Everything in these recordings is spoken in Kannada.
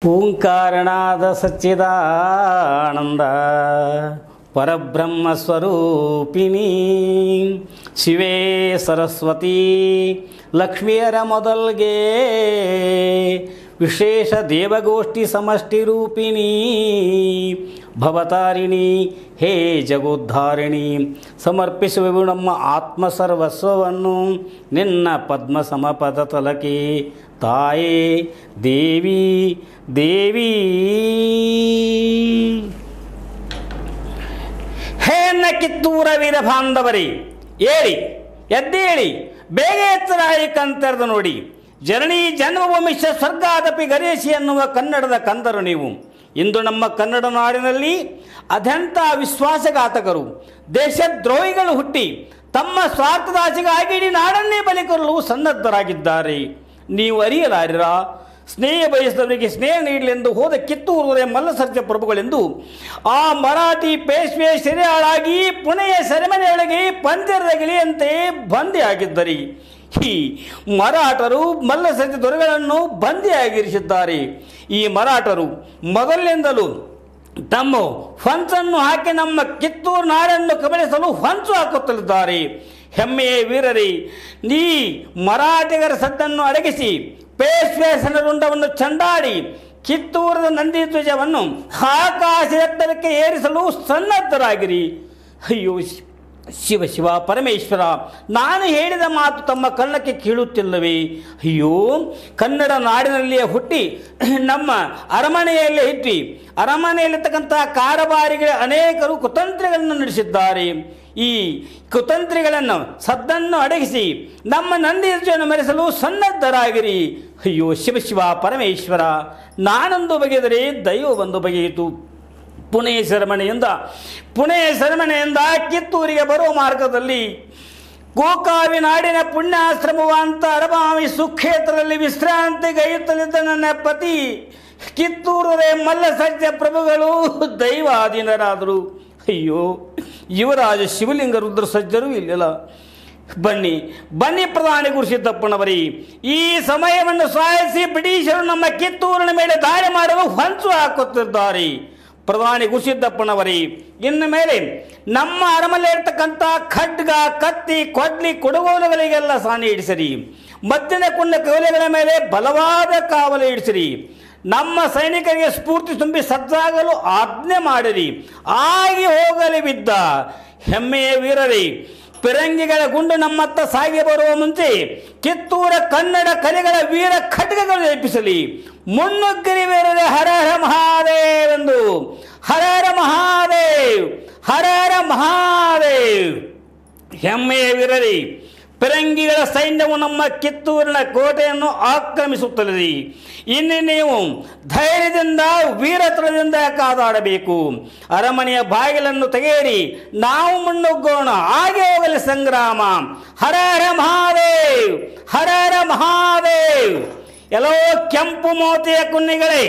ಓಂಕಾರನಾದ ಸಚ್ಚಿದಾನಂದ ಪರಬ್ರಹ್ಮ ಸ್ವರೂಪಿಣಿ ಶಿವೇ ಸರಸ್ವತಿ ಲಕ್ಷ್ಮಿಯರ ಮೊದಲ್ಗೆ ವಿಶೇಷ ದೇವಗೋಷ್ಠಿ ಸಮಷ್ಟಿ ರೂಪಿಣಿ ಭವತಾರಿಣಿ ಹೇ ಜಗೋದ್ಧಾರಿಣಿ ಸಮರ್ಪಿಸುವೆವು ನಮ್ಮ ಆತ್ಮ ಸರ್ವಸ್ವವನ್ನು ನಿನ್ನ ಪದ್ಮ ಸಮಪದ ತಲಕೆ ತಾಯೇ ದೇವಿ ದೇವಿ ಹೇ ಎನ್ನ ಕಿತ್ತೂರ ವೀರ ಬಾಂಧವರೇ ಏಳಿ ಎದ್ದೇಳಿ ಬೇಗ ಎಚ್ಚರಾಯಿ ಕಂತೆರೆದು ನೋಡಿ ಜನನಿ ಜನ್ಮಭೂಮಿಷ ಸ್ವರ್ಗಾದಪಿ ಗರೇಶಿ ಎನ್ನುವ ಕನ್ನಡದ ಕಂದರು ನೀವು ಇಂದು ನಮ್ಮ ಕನ್ನಡ ನಾಡಿನಲ್ಲಿ ಅದೆಂಥ ವಿಶ್ವಾಸಘಾತಕರು ದೇಶದ್ರೋಹಿಗಳು ಹುಟ್ಟಿ ತಮ್ಮ ಸ್ವಾರ್ಥದಾಸಿಗಾಗಿ ಇಡೀ ನಾಡನ್ನೇ ಬಲಿಕೊರಲು ಸನ್ನದ್ಧರಾಗಿದ್ದಾರೆ ನೀವು ಅರಿಯಲಾರಿರಾ ಸ್ನೇಹ ಬಯಸಿದವರಿಗೆ ಸ್ನೇಹ ನೀಡಲೆಂದು ಹೋದ ಕಿತ್ತೂರು ಮಲ್ಲಸರ್ಜ ಪ್ರಭುಗಳೆಂದು ಆ ಮರಾಠಿ ಪೇಶ್ವೆ ಸೆರೆಯಾಳಾಗಿ ಪುಣೆಯ ಸೆರೆಮನೆಯೊಳಗೆ ಪಂಜರದ ಗಿಳಿಯಂತೆ ಬಂದಿಯಾಗಿದ್ದರಿ ಈ ಮರಾಠರು ಮಲ್ಲಸರ್ಜ ದೊರೆಗಳನ್ನು ಬಂದಿಯಾಗಿರಿಸಿದ್ದಾರೆ ಈ ಮರಾಠರು ಮೊದಲಿನಿಂದಲೂ ತಮ್ಮ ಹೊಂಚನ್ನು ಹಾಕಿ ನಮ್ಮ ಕಿತ್ತೂರು ನಾಡನ್ನು ಕಬಳಿಸಲು ಹೊಂಚು ಹಾಕುತ್ತಲಿದ್ದಾರೆ ಹೆಮ್ಮೆಯ ವೀರರೇ ನೀ ಮರಾಠಿಗರ ಸದ್ದನ್ನು ಅಡಗಿಸಿ ಪೇಶ್ವೆ ಸನರುಂಡವನ್ನು ಚಂಡಾಡಿ ಕಿತ್ತೂರದ ನಂದಿ ಧ್ವಜವನ್ನು ಆಕಾಶ ಎತ್ತರಕ್ಕೆ ಏರಿಸಲು ಸನ್ನದ್ಧರಾಗಿರಿ ಅಯ್ಯೋ ಶಿ- ಶಿವ ಶಿವ ಪರಮೇಶ್ವರ ನಾನು ಹೇಳಿದ ಮಾತು ತಮ್ಮ ಕನ್ನಕ್ಕೆ ಕೀಳುತ್ತಿಲ್ಲವೇ ಅಯ್ಯೋ ಕನ್ನಡ ನಾಡಿನಲ್ಲಿಯೇ ಹುಟ್ಟಿ ನಮ್ಮ ಅರಮನೆಯಲ್ಲೇ ಇಟ್ಟು ಅರಮನೆಯಲ್ಲಿರ್ತಕ್ಕಂಥ ಕಾರಬಾರಿಗಳ ಅನೇಕರು ಕುತಂತ್ರಿಗಳನ್ನು ನಡೆಸಿದ್ದಾರೆ ಈ ಕುತಂತ್ರಿಗಳನ್ನು ಸದ್ದನ್ನು ಅಡಗಿಸಿ ನಮ್ಮ ನಂದಿ ಧ್ವಜವನ್ನು ಮೆರೆಸಲು ಸನ್ನದ್ಧರಾಗಿರಿ ಅಯ್ಯೋ ಶಿವ ಶಿವ ಪರಮೇಶ್ವರ ನಾನೊಂದು ಬಗೆದರೆ ದೈವ ಒಂದು ಬಗೆಯಿತು ಪುಣೆ ಸೆರೆಮನೆಯಿಂದ ಪುಣೆ ಸೆರೆಮನೆಯಿಂದ ಕಿತ್ತೂರಿಗೆ ಬರುವ ಮಾರ್ಗದಲ್ಲಿ ಗೋಕಾವಿ ನಾಡಿನ ಪುಣ್ಯಾಶ್ರಮವಂತ ಅರಬಾವಿ ಸುಕ್ಷೇತ್ರದಲ್ಲಿ ವಿಶ್ರಾಂತಿ ಗೈಯುತ್ತಲಿದ್ದ ನನ್ನ ಪತಿ ಕಿತ್ತೂರೇ ಮಲ್ಲಸಜ್ಜ ಪ್ರಭುಗಳು ದೈವಾಧೀನರಾದರು ಅಯ್ಯೋ ಯುವರಾಜ ಶಿವಲಿಂಗ ರುದ್ರ ಸಜ್ಜರು ಇಲ್ಲಿಲ್ಲ ಬನ್ನಿ ಬನ್ನಿ ಪ್ರಧಾನಿ ಗುರುಸಿದ್ದಪ್ಪನವರಿ ಈ ಸಮಯವನ್ನು ಸಾಯಿಸಿ ಬ್ರಿಟಿಷರು ನಮ್ಮ ಕಿತ್ತೂರಿನ ಮೇಲೆ ದಾಳಿ ಮಾಡಲು ಹೊಂಚು ಹಾಕುತ್ತಿದ್ದಾರೆ ಪ್ರಧಾನಿ ಗುರುಸಿದ್ದಪ್ಪನವರಿ ಇನ್ನು ಮೇಲೆ ನಮ್ಮ ಅರಮನೆ ಇರ್ತಕ್ಕಂಥ ಖಡ್ಗ ಕತ್ತಿ ಕೊಡ್ಲಿ ಕೊಡುಗೋಲುಗಳಿಗೆಲ್ಲ ಸಾನಿ ಇಡಿಸಿರಿ ಮದ್ದಿನ ಕುಂಡ ಕವಲೆಗಳ ಮೇಲೆ ಬಲವಾದ ಕಾವಲು ಇಡಿಸಿರಿ ನಮ್ಮ ಸೈನಿಕರಿಗೆ ಸ್ಫೂರ್ತಿ ತುಂಬಿ ಸಜ್ಜಾಗಲು ಆಜ್ಞೆ ಮಾಡಿರಿ ಆಗಿ ಹೋಗಲಿ ಬಿದ್ದ ಹೆಮ್ಮೆಯ ವೀರರೇ ಪಿರಂಗಿಗಳ ಗುಂಡು ನಮ್ಮತ್ತ ಸಾಗಿ ಬರುವ ಮುಂಚೆ ಕಿತ್ತೂರ ಕನ್ನಡ ಕಲೆಗಳ ವೀರ ಖಡ್ಗಗಳು ಎಬ್ಬಿಸಲಿ ಮುನ್ನುಗ್ಗಿರಿ ವೀರರೇ ಹರ ಹರ ಮಹಾದೇವ್ ಎಂದು ಹರ ಹರ ಮಹಾದೇವ್ ಹರ ಹರ ಮಹಾದೇವ್ ಹೆಮ್ಮೆಯ ವೀರರಿ ಪಿರಂಗಿಗಳ ಸೈನ್ಯವು ನಮ್ಮ ಕಿತ್ತೂರಿನ ಕೋಟೆಯನ್ನು ಆಕ್ರಮಿಸುತ್ತಲಿದೆ ಇನ್ನು ನೀವು ಧೈರ್ಯದಿಂದ ವೀರತ್ವದಿಂದ ಕಾದಾಡಬೇಕು ಅರಮನೆಯ ಬಾಗಿಲನ್ನು ತೆಗೆಯಿರಿ ನಾವು ಮುನ್ನುಗ್ಗೋಣ ಹಾಗೆ ಹೋಗಲಿ ಸಂಗ್ರಾಮ ಹರ ಹರ ಮಹಾದೇವ್ ಹರ ಹರ ಮಹಾದೇವ್ ಎಲ್ಲೋ ಕೆಂಪು ಮೋತಿಯ ಕುನ್ನಿಗಳೇ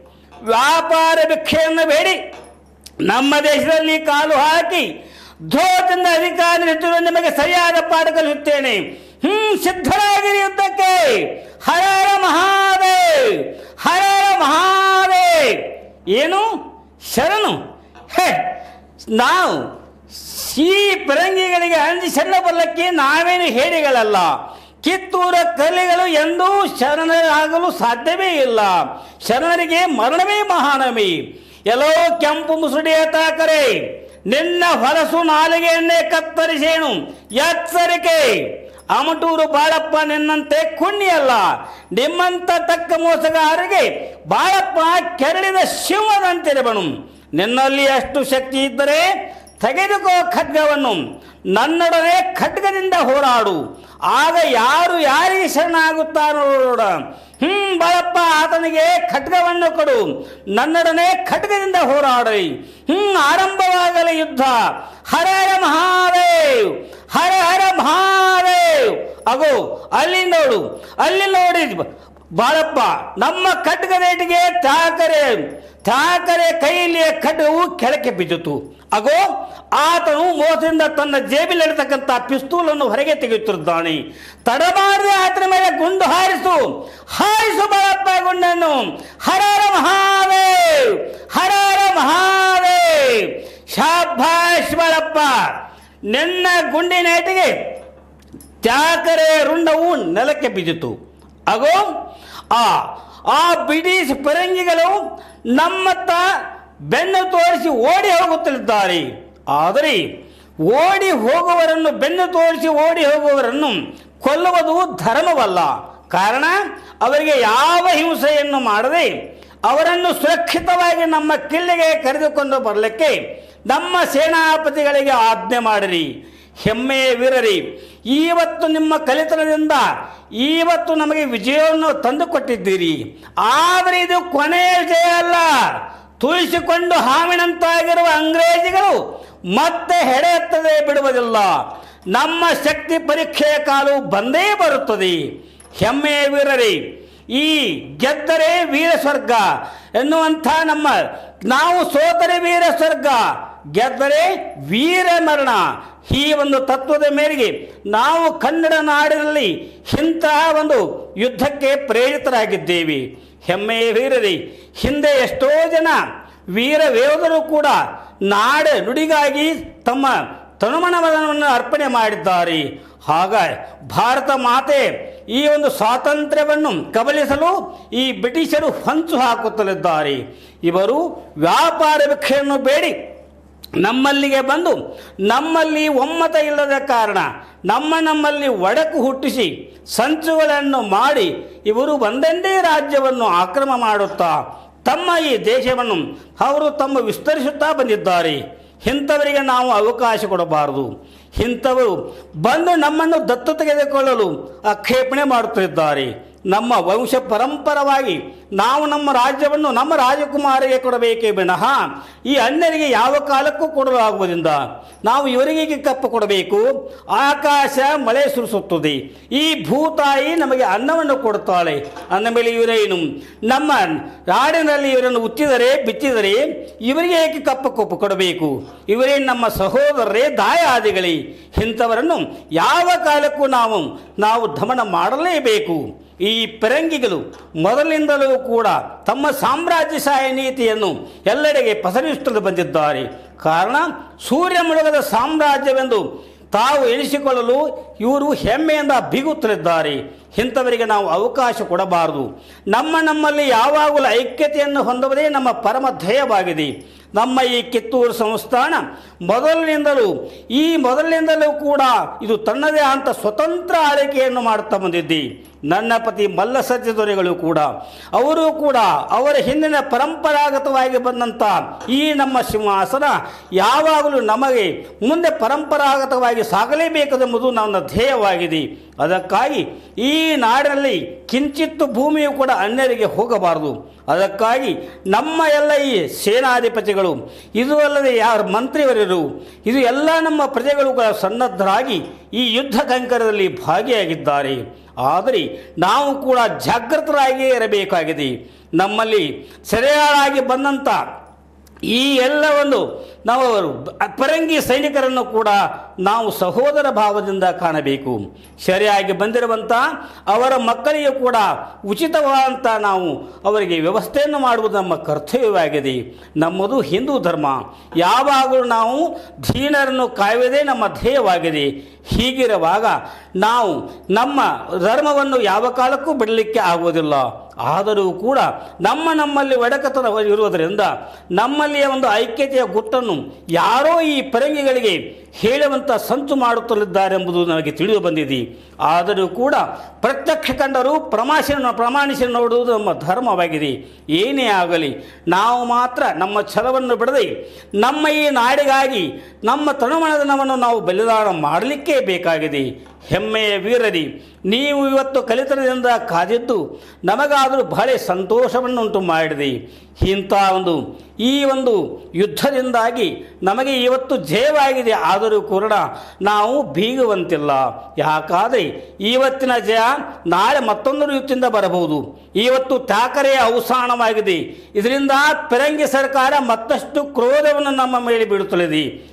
ವ್ಯಾಪಾರ ಭಿಕ್ಷೆಯನ್ನು ಬೇಡಿ ನಮ್ಮ ದೇಶದಲ್ಲಿ ಕಾಲು ಹಾಕಿ ಧೋದಿಂದ ಅಧಿಕಾರ ನಿಂತಿರುವ ನಿಮಗೆ ಸರಿಯಾದ ಪಾಠ ಕಲಿಸುತ್ತೇನೆ ಹ್ಮ್ ಸಿದ್ಧರಾಗಿರಿ ಯುದ್ಧಕ್ಕೆ ಹರ ಹರ ಮಹಾದೇವ್ ಹರ ಹರ ಮಹಾದೇವ್ ಏನು ಶರಣು ಹೇ ನಾವು ಈ ಪರಂಗಿಗಳಿಗೆ ಅಂಜಿ ಸಣ್ಣ ಬರಲಿಕ್ಕೆ ನಾವೇನು ಹೇಳಿಗಳಲ್ಲ ಕಿತ್ತೂರ ಕಲೆಗಳು ಎಂದೂ ಶರಣರಾಗಲು ಸಾಧ್ಯವೇ ಇಲ್ಲ ಶರಣರಿಗೆ ಮರಣವೇ ಮಹಾನವಿ ಎಲ್ಲೋ ಕೆಂಪು ಮುಸುಡಿಯ ತಾಕರೆ ನಿನ್ನ ಹೊಲಸು ನಾಲಿಗೆಯನ್ನೇ ಕತ್ತರಿಸೇನು ಎಚ್ಚರಿಕೆ ಅಮಟೂರು ಬಾಳಪ್ಪ ನಿನ್ನಂತೆ ಕುಣ್ಣಿಯಲ್ಲ ನಿಮ್ಮಂತ ತಕ್ಕ ಮೋಸಗಾರರಿಗೆ ಬಾಳಪ್ಪ ಕೆರಳಿದ ಶಿವನಂತಿರಬನು ನಿನ್ನಲ್ಲಿ ಅಷ್ಟು ಶಕ್ತಿ ಇದ್ದರೆ ತೆಗೆದುಕೋ ಖಡ್ಗವನ್ನು ನನ್ನೊಡನೆ ಖಡ್ಗದಿಂದ ಹೋರಾಡು ಆಗ ಯಾರು ಯಾರಿಗೆ ಶರಣಾಗುತ್ತಾರೋ ನೋಡ ಹ್ಮ್ ಬಾಳಪ್ಪ ಆತನಿಗೆ ಖಡ್ಗವನ್ನು ಕೊಡು ನನ್ನೊಡನೆ ಖಡ್ಗದಿಂದ ಹೋರಾಡಿ ಹ್ಮ್ ಆರಂಭವಾಗಲಿ ಯುದ್ಧ ಹರ ಹರ ಮಹಾದೇವ್ ಹರ ಹರ ಮಹಾದೇವ್ ಅಗೋ ಅಲ್ಲಿ ನೋಡು ಅಲ್ಲಿ ನೋಡಿ ಬಾಳಪ್ಪ ನಮ್ಮ ಖಡ್ಗದೇಟಿಗೆ ತಾಕರೆ ತಾಕರೆ ಕೈಯಲ್ಲಿ ಖಡ್ಗವು ಕೆಳಕ್ಕೆ ಬಿದ್ದಿತು ಅಗೋ ಆತನು ಮೋಸದಿಂದ ತನ್ನ ಜೇಬಿನಲ್ಲಿರ್ತಕ್ಕಂಥ ಪಿಸ್ತೂಲನ್ನು ಹೊರಗೆ ತೆಗೆಯುತ್ತಿದ್ದಾನೆ ತಡಮಾಡದೆ ಆತನ ಮೇಲೆ ಗುಂಡು ಹಾರಿಸು ಹಾರಿಸು ಬಾಳಪ್ಪ ಗುಂಡನ್ನು ಹರ ಹರ ಮಹಾ ನಿನ್ನ ಗುಂಡಿನೇಟಿಗೆ ತ್ಯಾಕರೆ ರುಂಡವು ನೆಲಕ್ಕೆ ಬಿದ್ದಿತು ಅಗೋ ಆ ಆ ಬ್ರಿಟಿಷ್ ಪರಂಗಿಗಳು ನಮ್ಮತ್ತ ಬೆನ್ನು ತೋರಿಸಿ ಓಡಿ ಹೋಗುತ್ತಲಿದ್ದಾರೆ ಆದರೆ ಓಡಿ ಹೋಗುವವರನ್ನು ಬೆನ್ನು ತೋರಿಸಿ ಓಡಿ ಹೋಗುವವರನ್ನು ಕೊಲ್ಲುವುದು ಧರ್ಮವಲ್ಲ ಕಾರಣ ಅವರಿಗೆ ಯಾವ ಹಿಂಸೆಯನ್ನು ಮಾಡದೆ ಅವರನ್ನು ಸುರಕ್ಷಿತವಾಗಿ ನಮ್ಮ ಕಿಲ್ಲಿಗೆ ಕರೆದುಕೊಂಡು ಬರಲಿಕ್ಕೆ ನಮ್ಮ ಸೇನಾಪತಿಗಳಿಗೆ ಆಜ್ಞೆ ಮಾಡಿರಿ ಹೆಮ್ಮೆಯ ವೀರರಿ ಇವತ್ತು ನಿಮ್ಮ ಕಲಿತನದಿಂದ ಇವತ್ತು ನಮಗೆ ವಿಜಯವನ್ನು ತಂದುಕೊಟ್ಟಿದ್ದೀರಿ ಆದರೆ ಇದು ಕೊನೆಯ ವಿಜಯ ಅಲ್ಲ ತುಳಿಸಿಕೊಂಡು ಹಾವಿನಂತಾಗಿರುವ ಅಂಗ್ರೇಜಿಗಳು ಮತ್ತೆ ಹೆಡೆ ಎತ್ತದೆ ಬಿಡುವುದಿಲ್ಲ ನಮ್ಮ ಶಕ್ತಿ ಪರೀಕ್ಷೆಯ ಕಾಲು ಬಂದೇ ಬರುತ್ತದೆ ಹೆಮ್ಮೆಯ ವೀರರಿ ಈ ಗೆದ್ದರೆ ವೀರ ಸ್ವರ್ಗ ಎನ್ನುವಂಥ ನಮ್ಮ ನಾವು ಸೋತರೆ ವೀರ ಸ್ವರ್ಗ ಗೆದ್ದರೆ ವೀರ ಮರಣ ಈ ಒಂದು ತತ್ವದ ಮೇರೆಗೆ ನಾವು ಕನ್ನಡ ನಾಡಿನಲ್ಲಿ ಇಂತಹ ಒಂದು ಯುದ್ಧಕ್ಕೆ ಪ್ರೇರಿತರಾಗಿದ್ದೇವೆ ಹೆಮ್ಮೆಯ ವೀರರಿ ಹಿಂದೆ ಎಷ್ಟೋ ಜನ ವೀರ ಯೋಧರು ಕೂಡ ನಾಡ ನುಡಿಗಾಗಿ ತಮ್ಮ ತನುಮನವನ್ನು ಅರ್ಪಣೆ ಮಾಡಿದ್ದಾರೆ ಹಾಗ ಭಾರತ ಮಾತೆ ಈ ಒಂದು ಸ್ವಾತಂತ್ರ್ಯವನ್ನು ಕಬಲಿಸಲು ಈ ಬ್ರಿಟಿಷರು ಹೊಂಚು ಹಾಕುತ್ತಲಿದ್ದಾರೆ ಇವರು ವ್ಯಾಪಾರ ಭಿಕ್ಷೆಯನ್ನು ಬೇಡಿ ನಮ್ಮಲ್ಲಿಗೆ ಬಂದು ನಮ್ಮಲ್ಲಿ ಒಮ್ಮತ ಇಲ್ಲದ ಕಾರಣ ನಮ್ಮ ನಮ್ಮಲ್ಲಿ ಒಡಕು ಹುಟ್ಟಿಸಿ ಸಂಚುಗಳನ್ನು ಮಾಡಿ ಇವರು ಒಂದೊಂದೇ ರಾಜ್ಯವನ್ನು ಆಕ್ರಮ ಮಾಡುತ್ತಾ ತಮ್ಮ ಈ ದೇಶವನ್ನು ಅವರು ತಮ್ಮ ವಿಸ್ತರಿಸುತ್ತಾ ಬಂದಿದ್ದಾರೆ ಇಂಥವರಿಗೆ ನಾವು ಅವಕಾಶ ಕೊಡಬಾರದು ಇಂಥವರು ಬಂದು ನಮ್ಮನ್ನು ದತ್ತು ತೆಗೆದುಕೊಳ್ಳಲು ಆಕ್ಷೇಪಣೆ ಮಾಡುತ್ತಿದ್ದಾರೆ ನಮ್ಮ ವಂಶ ಪರಂಪರವಾಗಿ ನಾವು ನಮ್ಮ ರಾಜ್ಯವನ್ನು ನಮ್ಮ ರಾಜಕುಮಾರಿಗೆ ಕೊಡಬೇಕೇ ವಿನಃ ಈ ಅನ್ಯರಿಗೆ ಯಾವ ಕಾಲಕ್ಕೂ ಕೊಡಲಾಗುವುದಿಲ್ಲ ನಾವು ಇವರಿಗೆ ಕಪ್ಪು ಕೊಡಬೇಕು ಆಕಾಶ ಮಳೆ ಸುರಿಸುತ್ತದೆ ಈ ಭೂತಾಯಿ ನಮಗೆ ಅನ್ನವನ್ನು ಕೊಡುತ್ತಾಳೆ ಅಂದ ಮೇಲೆ ಇವರೇನು ನಮ್ಮ ನಾಡಿನಲ್ಲಿ ಇವರನ್ನು ಉಚ್ಚಿದರೆ ಬಿಚ್ಚಿದರೆ ಇವರಿಗೆ ಏಕೆ ಕಪ್ಪು ಕೊಪ್ಪು ಕೊಡಬೇಕು ಇವರೇ ನಮ್ಮ ಸಹೋದರರೇ ದಾಯಾದಿಗಳೇ ಇಂಥವರನ್ನು ಯಾವ ಕಾಲಕ್ಕೂ ನಾವು ನಾವು ದಮನ ಮಾಡಲೇಬೇಕು ಈ ಪರಂಗಿಗಳು ಮೊದಲಿನಿಂದಲೂ ಕೂಡ ತಮ್ಮ ಸಾಮ್ರಾಜ್ಯಶಾಹಿ ನೀತಿಯನ್ನು ಎಲ್ಲೆಡೆಗೆ ಪಸರಿಸುತ್ತಲೇ ಬಂದಿದ್ದಾರೆ ಕಾರಣ ಸೂರ್ಯ ಮುಳುಗದ ಸಾಮ್ರಾಜ್ಯವೆಂದು ತಾವು ಎಣಿಸಿಕೊಳ್ಳಲು ಇವರು ಹೆಮ್ಮೆಯಿಂದ ಬೀಗುತ್ತಲಿದ್ದಾರೆ ಇಂಥವರಿಗೆ ನಾವು ಅವಕಾಶ ಕೊಡಬಾರದು ನಮ್ಮ ನಮ್ಮಲ್ಲಿ ಯಾವಾಗಲೂ ಐಕ್ಯತೆಯನ್ನು ಹೊಂದುವುದೇ ನಮ್ಮ ಪರಮ ಧ್ಯೇಯವಾಗಿದೆ ನಮ್ಮ ಈ ಕಿತ್ತೂರು ಸಂಸ್ಥಾನ ಮೊದಲಿನಿಂದಲೂ ಈ ಮೊದಲಿನಿಂದಲೂ ಕೂಡ ಇದು ತನ್ನದೇ ಅಂತ ಸ್ವತಂತ್ರ ಆಳ್ವಿಕೆಯನ್ನು ಮಾಡುತ್ತಾ ಬಂದಿದ್ದಿ ನನ್ನ ಪತಿ ಮಲ್ಲಸಜ್ಜ ದೊರೆಗಳು ಕೂಡ ಅವರು ಕೂಡ ಅವರ ಹಿಂದಿನ ಪರಂಪರಾಗತವಾಗಿ ಬಂದಂಥ ಈ ನಮ್ಮ ಸಿಂಹಾಸನ ಯಾವಾಗಲೂ ನಮಗೆ ಮುಂದೆ ಪರಂಪರಾಗತವಾಗಿ ಸಾಗಲೇಬೇಕೆಂಬುದು ನನ್ನ ಧ್ಯೇಯವಾಗಿದೆ ಅದಕ್ಕಾಗಿ ಈ ನಾಡಿನಲ್ಲಿ ಕಿಂಚಿತ್ತು ಭೂಮಿಯು ಕೂಡ ಅನ್ಯರಿಗೆ ಹೋಗಬಾರದು ಅದಕ್ಕಾಗಿ ನಮ್ಮ ಎಲ್ಲ ಈ ಸೇನಾಧಿಪತಿಗಳು ಇದು ಅಲ್ಲದೆ ಯಾರ ಮಂತ್ರಿವರರು ಇದು ಎಲ್ಲ ನಮ್ಮ ಪ್ರಜೆಗಳು ಕೂಡ ಸನ್ನದ್ಧರಾಗಿ ಈ ಯುದ್ಧ ಕಂಕರದಲ್ಲಿ ಭಾಗಿಯಾಗಿದ್ದಾರೆ ಆದರೆ ನಾವು ಕೂಡ ಜಾಗೃತರಾಗಿಯೇ ಇರಬೇಕಾಗಿದೆ ನಮ್ಮಲ್ಲಿ ಸೆರೆಯಾಳಾಗಿ ಬಂದಂಥ ಈ ಎಲ್ಲ ಒಂದು ನಾವು ಪರಂಗಿ ಸೈನಿಕರನ್ನು ಕೂಡ ನಾವು ಸಹೋದರ ಭಾವದಿಂದ ಕಾಣಬೇಕು ಸರಿಯಾಗಿ ಬಂದಿರುವಂಥ ಅವರ ಮಕ್ಕಳಿಗೆ ಕೂಡ ಉಚಿತವಾದಂಥ ನಾವು ಅವರಿಗೆ ವ್ಯವಸ್ಥೆಯನ್ನು ಮಾಡುವುದು ನಮ್ಮ ಕರ್ತವ್ಯವಾಗಿದೆ ನಮ್ಮದು ಹಿಂದೂ ಧರ್ಮ ಯಾವಾಗಲೂ ನಾವು ಧೀನರನ್ನು ಕಾಯುವುದೇ ನಮ್ಮ ಧ್ಯೇಯವಾಗಿದೆ ಹೀಗಿರುವಾಗ ನಾವು ನಮ್ಮ ಧರ್ಮವನ್ನು ಯಾವ ಕಾಲಕ್ಕೂ ಬಿಡಲಿಕ್ಕೆ ಆಗುವುದಿಲ್ಲ ಆದರೂ ಕೂಡ ನಮ್ಮ ನಮ್ಮಲ್ಲಿ ಒಡಕತನ ಇರುವುದರಿಂದ ನಮ್ಮಲ್ಲಿಯ ಒಂದು ಐಕ್ಯತೆಯ ಗುಟ್ಟನ್ನು ಯಾರೋ ಈ ಪರಂಗಿಗಳಿಗೆ ಹೇಳುವಂಥ ಸಂಚು ಮಾಡುತ್ತಲಿದ್ದಾರೆ ಎಂಬುದು ನನಗೆ ತಿಳಿದು ಬಂದಿದೆ ಆದರೂ ಕೂಡ ಪ್ರತ್ಯಕ್ಷ ಕಂಡರೂ ಪ್ರಮಾಶ ಪ್ರಮಾಣಿಸಿ ನೋಡುವುದು ನಮ್ಮ ಧರ್ಮವಾಗಿದೆ ಏನೇ ಆಗಲಿ ನಾವು ಮಾತ್ರ ನಮ್ಮ ಛಲವನ್ನು ಬಿಡದೆ ನಮ್ಮ ಈ ನಾಡಿಗಾಗಿ ನಮ್ಮ ತನುಮಣದನವನ್ನು ನಾವು ಬಲಿದಾನ ಮಾಡಲಿಕ್ಕೇ ಬೇಕಾಗಿದೆ ಹೆಮ್ಮೆಯ ವೀರರಿ ನೀವು ಇವತ್ತು ಕಲಿತನದಿಂದ ಕಾದಿದ್ದು ನಮಗಾದರೂ ಬಹಳ ಸಂತೋಷವನ್ನುಂಟು ಮಾಡಿದೆ ಇಂಥ ಒಂದು ಈ ಒಂದು ಯುದ್ಧದಿಂದಾಗಿ ನಮಗೆ ಇವತ್ತು ಜಯವಾಗಿದೆ ಆದರೂ ಕೂಡ ನಾವು ಬೀಗುವಂತಿಲ್ಲ ಯಾಕಾದರೆ ಇವತ್ತಿನ ಜಯ ನಾಳೆ ಮತ್ತೊಂದು ಯುದ್ಧದಿಂದ ಬರಬಹುದು ಇವತ್ತು ತ್ಯಾಕರೆಯ ಅವಸಾನವಾಗಿದೆ ಇದರಿಂದ ಪೆರಂಗಿ ಸರ್ಕಾರ ಮತ್ತಷ್ಟು ಕ್ರೋಧವನ್ನು ನಮ್ಮ ಮೇಲೆ ಬೀಳುತ್ತಲಿದೆ